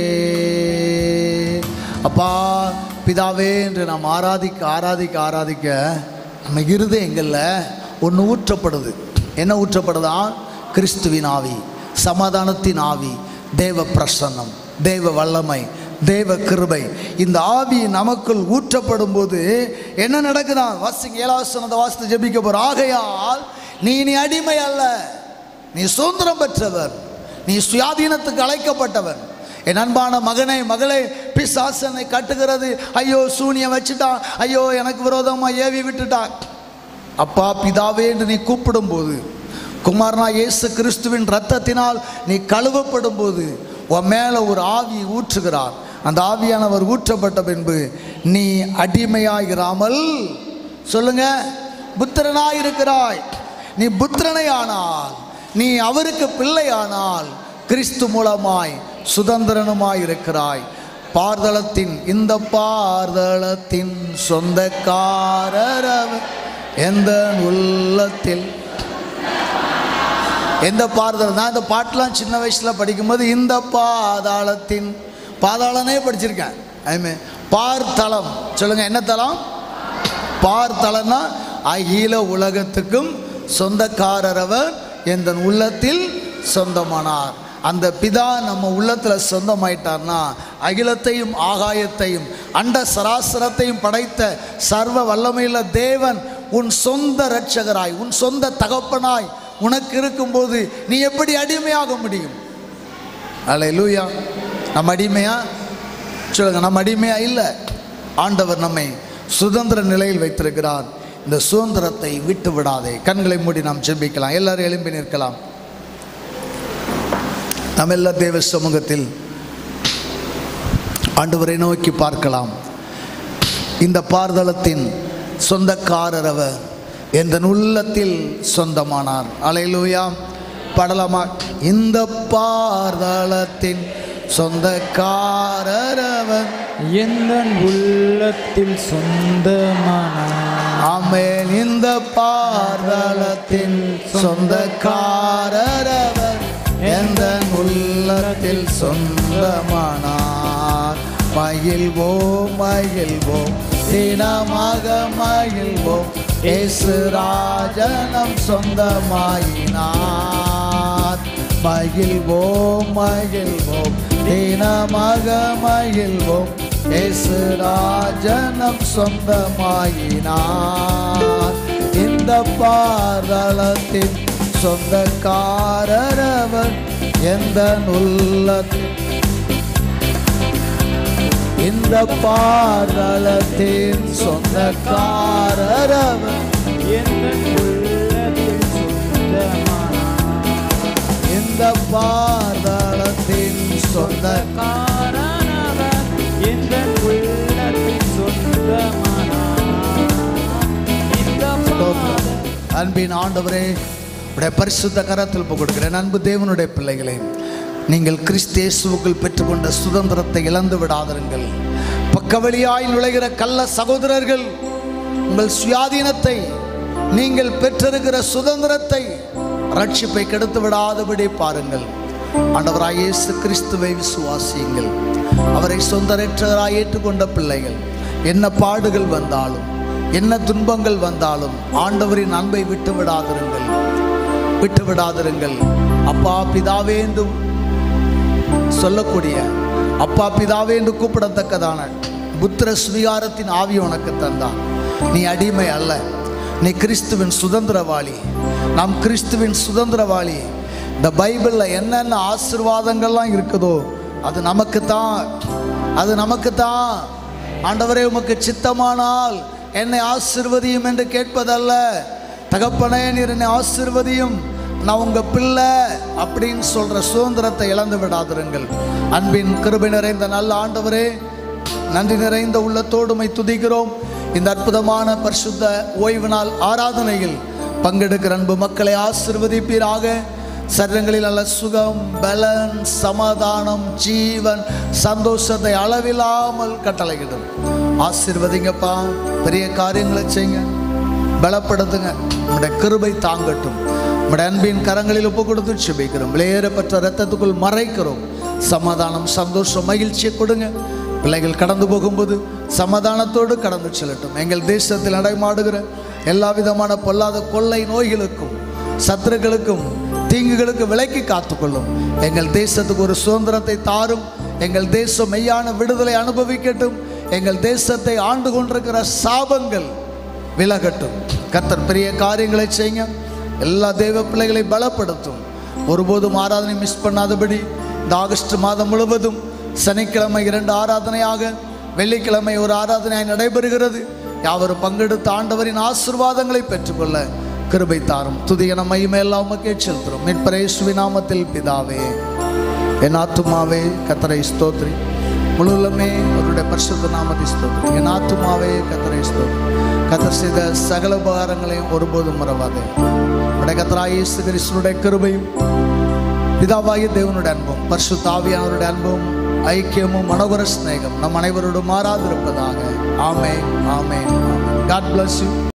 அப்பா பிதாவே என்று நாம் ஆராதிக்க ஆராதிக்க ஆராதிக்க நம்ம இருதயங்களில் ஒன்று ஊற்றப்படுது என்ன ஊற்றப்படுதா கிறிஸ்துவின் ஆவி சமாதானத்தின் ஆவி தேவ பிரசன்னம் தேவ வல்லமை தேவ கிருபை இந்த ஆவி நமக்குள் ஊற்றப்படும் போது என்ன நடக்குதா வாசிங்க ஏழாவசனத்தை வாசித்து ஜெபிக்க போற ஆகையால் நீ நீ அடிமை அல்ல நீ சுதந்திரம் பெற்றவர் நீ சுயாதீனத்துக்கு அழைக்கப்பட்டவர் என் அன்பான மகனே மகளே பிசாசனை கட்டுகிறது ஐயோ சூனியம் வச்சுட்டான் ஐயோ எனக்கு விரோதமா ஏவி விட்டுட்டான் அப்பா பிதாவே என்று நீ கூப்பிடும்போது குமாரனா இயேசு கிறிஸ்துவின் ரத்தத்தினால் நீ கழுவப்படும் போது உன் மேலே ஒரு ஆவி ஊற்றுகிறார் அந்த ஆவியானவர் ஊற்றப்பட்ட பின்பு நீ அடிமையாயிராமல் சொல்லுங்க புத்திரனாய் இருக்கிறாய் நீ புத்திரனை ஆனால் நீ அவருக்கு பிள்ளையானால் கிறிஸ்து மூலமாய் சுதந்திரனுமாய் இருக்கிறாய் பார்தளத்தின் இந்த பார்தளத்தின் சொந்தக்காரர் அவர். எந்த உள்ளத்தில் எந்த பாறுதல் நான் இந்த பாட்டெலாம் சின்ன வயசில் படிக்கும்போது இந்த பாதாளத்தின் பாதாளனே படிச்சிருக்கேன் ஐமே பார்த்தளம் சொல்லுங்க என்ன தளம் பார்த்தளம்னா அகில உலகத்துக்கும் சொந்தக்காரரவர் எந்த உள்ளத்தில் சொந்தமானார் அந்த பிதா நம்ம உள்ளத்தில் சொந்தமாயிட்டார்னா அகிலத்தையும் ஆகாயத்தையும் அண்ட சராசரத்தையும் படைத்த சர்வ வல்லமையுள்ள தேவன் உன் சொந்த இரட்சகராய் உன் சொந்த தகப்பனாய் உனக்கு இருக்கும்போது நீ எப்படி அடிமையாக முடியும் அல்ல லூயா நம்ம அடிமையா சொல்லுங்க நம்ம அடிமையா இல்லை ஆண்டவர் நம்மை சுதந்திர நிலையில் வைத்திருக்கிறார் இந்த சுதந்திரத்தை விட்டு விடாதே கண்களை மூடி நாம் ஜெபிக்கலாம் எல்லாரும் எழும்பி நிற்கலாம் நாம் எல்லா தேவ சமூகத்தில் ஆண்டவரை நோக்கி பார்க்கலாம் இந்த பார்தளத்தின் சொந்தக்காரர் அவர் எந்த உள்ளத்தில் சொந்தமானார் அலையிலூயா படலமா இந்த பார்தளத்தின் சொந்தக்காரர் அவர்
எந்த உள்ளத்தில் சொந்தமான
ஆமென் இந்த பார்தளத்தின் சொந்தக்காரர் அவர் எந்த உள்ளத்தில் சொந்தமானார் மகிழ்வோம் மகிழ்வோம் தினமாக மகிழ்வோம் இயேசு ராஜனம் சொந்தமாயினார் மகிழ்வோம் மகிழ்வோம் தினமாக மகிழ்வோம் இயேசு ராஜனம் சொந்தமாயினார் இந்த பாரளத்தின் சொந்தக்காரர் அவர் எந்த உள்ளத்தில் இந்த பாரளத்தின் சொந்தக்காரர் அவர்
எந்த உள்ளத்தில் சொந்தமான
இந்த பாரளத்தின் சொந்த
காரணவர் எந்த உள்ளத்தில் சொந்தமான இந்த பாதம்
அன்பின் ஆண்டவரே உடைய பரிசுத்த கரத்தில் ஒப்புக் கொடுக்கிறேன் அன்பு தேவனுடைய பிள்ளைகளே நீங்கள் கிறிஸ்தேசுவுக்குள் பெற்றுக்கொண்ட சுதந்திரத்தை இழந்து விடாதிருங்கள் பக்கவழியாய் நுழைகிற கள்ள சகோதரர்கள் உங்கள் சுயாதீனத்தை நீங்கள் பெற்றிருக்கிற சுதந்திரத்தை ரட்சிப்பை கெடுத்து விடாதபடி பாருங்கள் ஆண்டவராய் இயேசு கிறிஸ்துவை விசுவாசியுங்கள் அவரை சொந்த ரட்சகராய் ஏற்றுக்கொண்ட பிள்ளைகள் என்ன பாடுகள் வந்தாலும் என்ன துன்பங்கள் வந்தாலும் ஆண்டவரின் அன்பை விட்டு விடாதிருங்கள் விட்டு விடாதிருங்கள் அப்பா பிதாவே என்று சொல்லக்கூடிய அப்பா பிதாவே என்று கூப்பிடத்தக்கதான புத்திர சுவிகாரத்தின் ஆவி உனக்கு தந்தான் நீ அடிமை அல்ல நீ கிறிஸ்துவின் சுதந்திரவாளி நாம் கிறிஸ்துவின் சுதந்திரவாளி இந்த பைபிளில் என்னென்ன ஆசீர்வாதங்கள்லாம் இருக்குதோ அது நமக்கு தான் அது நமக்கு தான் ஆண்டவரே உமக்கு சித்தமானால் என்னை ஆசிர்வதியும் என்று கேட்பதல்ல தகப்பனே நீர் என்னை ஆசிர்வதியும் நான் உங்க பிள்ளை அப்படின்னு சொல்ற சுதந்திரத்தை இழந்து விடாதிருங்கள் அன்பின் கிருபை நிறைந்த நல்ல ஆண்டவரே நன்றி நிறைந்த உள்ளத்தோடுமை துதிக்கிறோம் இந்த அற்புதமான பரிசுத்த ஓய்வு நாள் ஆராதனையில் பங்கெடுக்கிற அன்பு மக்களை ஆசிர்வதிப்பீராக சரீரங்களில் நல்ல சுகம் பலன் சமாதானம் ஜீவன் சந்தோஷத்தை அளவில்லாமல் கட்டளையிடும் ஆசிர்வதிங்கப்பா பெரிய காரியங்களை செய்யுங்க பலப்படுத்துங்க உங்களுடைய கிருபை தாங்கட்டும் உங்களுடைய அன்பின் கரங்களில் ஒப்பு கொடுத்து செபிக்கிறோம் விலையேறப்பட்ட ரத்தத்துக்குள் மறைக்கிறோம் சமாதானம் சந்தோஷம் மகிழ்ச்சியை கொடுங்க பிள்ளைகள் கடந்து போகும்போது சமாதானத்தோடு கடந்து செல்லட்டும் எங்கள் தேசத்தில் நடைமாடுகிற எல்லா விதமான பொல்லாத கொள்ளை நோய்களுக்கும் சத்துருக்களுக்கும் தீங்குகளுக்கு விலக்கி காத்துக்கொள்ளும் எங்கள் தேசத்துக்கு ஒரு சுதந்திரத்தை தாரும் எங்கள் தேசம் மெய்யான விடுதலை அனுபவிக்கட்டும் எங்கள் தேசத்தை ஆண்டு கொண்டிருக்கிற சாபங்கள் விலகட்டும் கர்த்தர் பெரிய காரியங்களை செய்யுங்க எல்லா தெய்வ பிள்ளைகளை பலப்படுத்தும் ஒருபோதும் ஆராதனை மிஸ் பண்ணாதபடி இந்த ஆகஸ்ட் மாதம் முழுவதும் சனிக்கிழமை இரண்டு ஆராதனையாக வெள்ளிக்கிழமை ஒரு ஆராதனையாய் நடைபெறுகிறது யாவரும் பங்கெடுத்து ஆண்டவரின் ஆசிர்வாதங்களை பெற்றுக்கொள்ள கிருபை தாரும் துதிய நம்மையுமே எல்லாம் உமக்கே செலுத்துறோம் மீட்பரேசுவி நாமத்தில் பிதாவே என் ஆத்துமாவே கத்தரை ஸ்தோத்ரி முழுவதுமே அவருடைய பரிசுத்த நாமத்தை ஸ்தோத்ரி என் ஆத்துமாவே கத்தரை ஸ்தோத்ரி கத்தர் செய்த சகல உபகாரங்களையும் ஒருபோதும் மறவாதே உடைய கத்தராய் இயேசு கிறிஸ்துனுடைய கிருபையும் பிதாவாகிய தேவனுடைய அன்பும் பரிசுத்த ஆவியானவருடைய அன்பும் ஐக்கியமும் மனோகர சிநேகம் நம் அனைவரோடும் மாறாதிருப்பதாக ஆமே ஆமே காட் bless you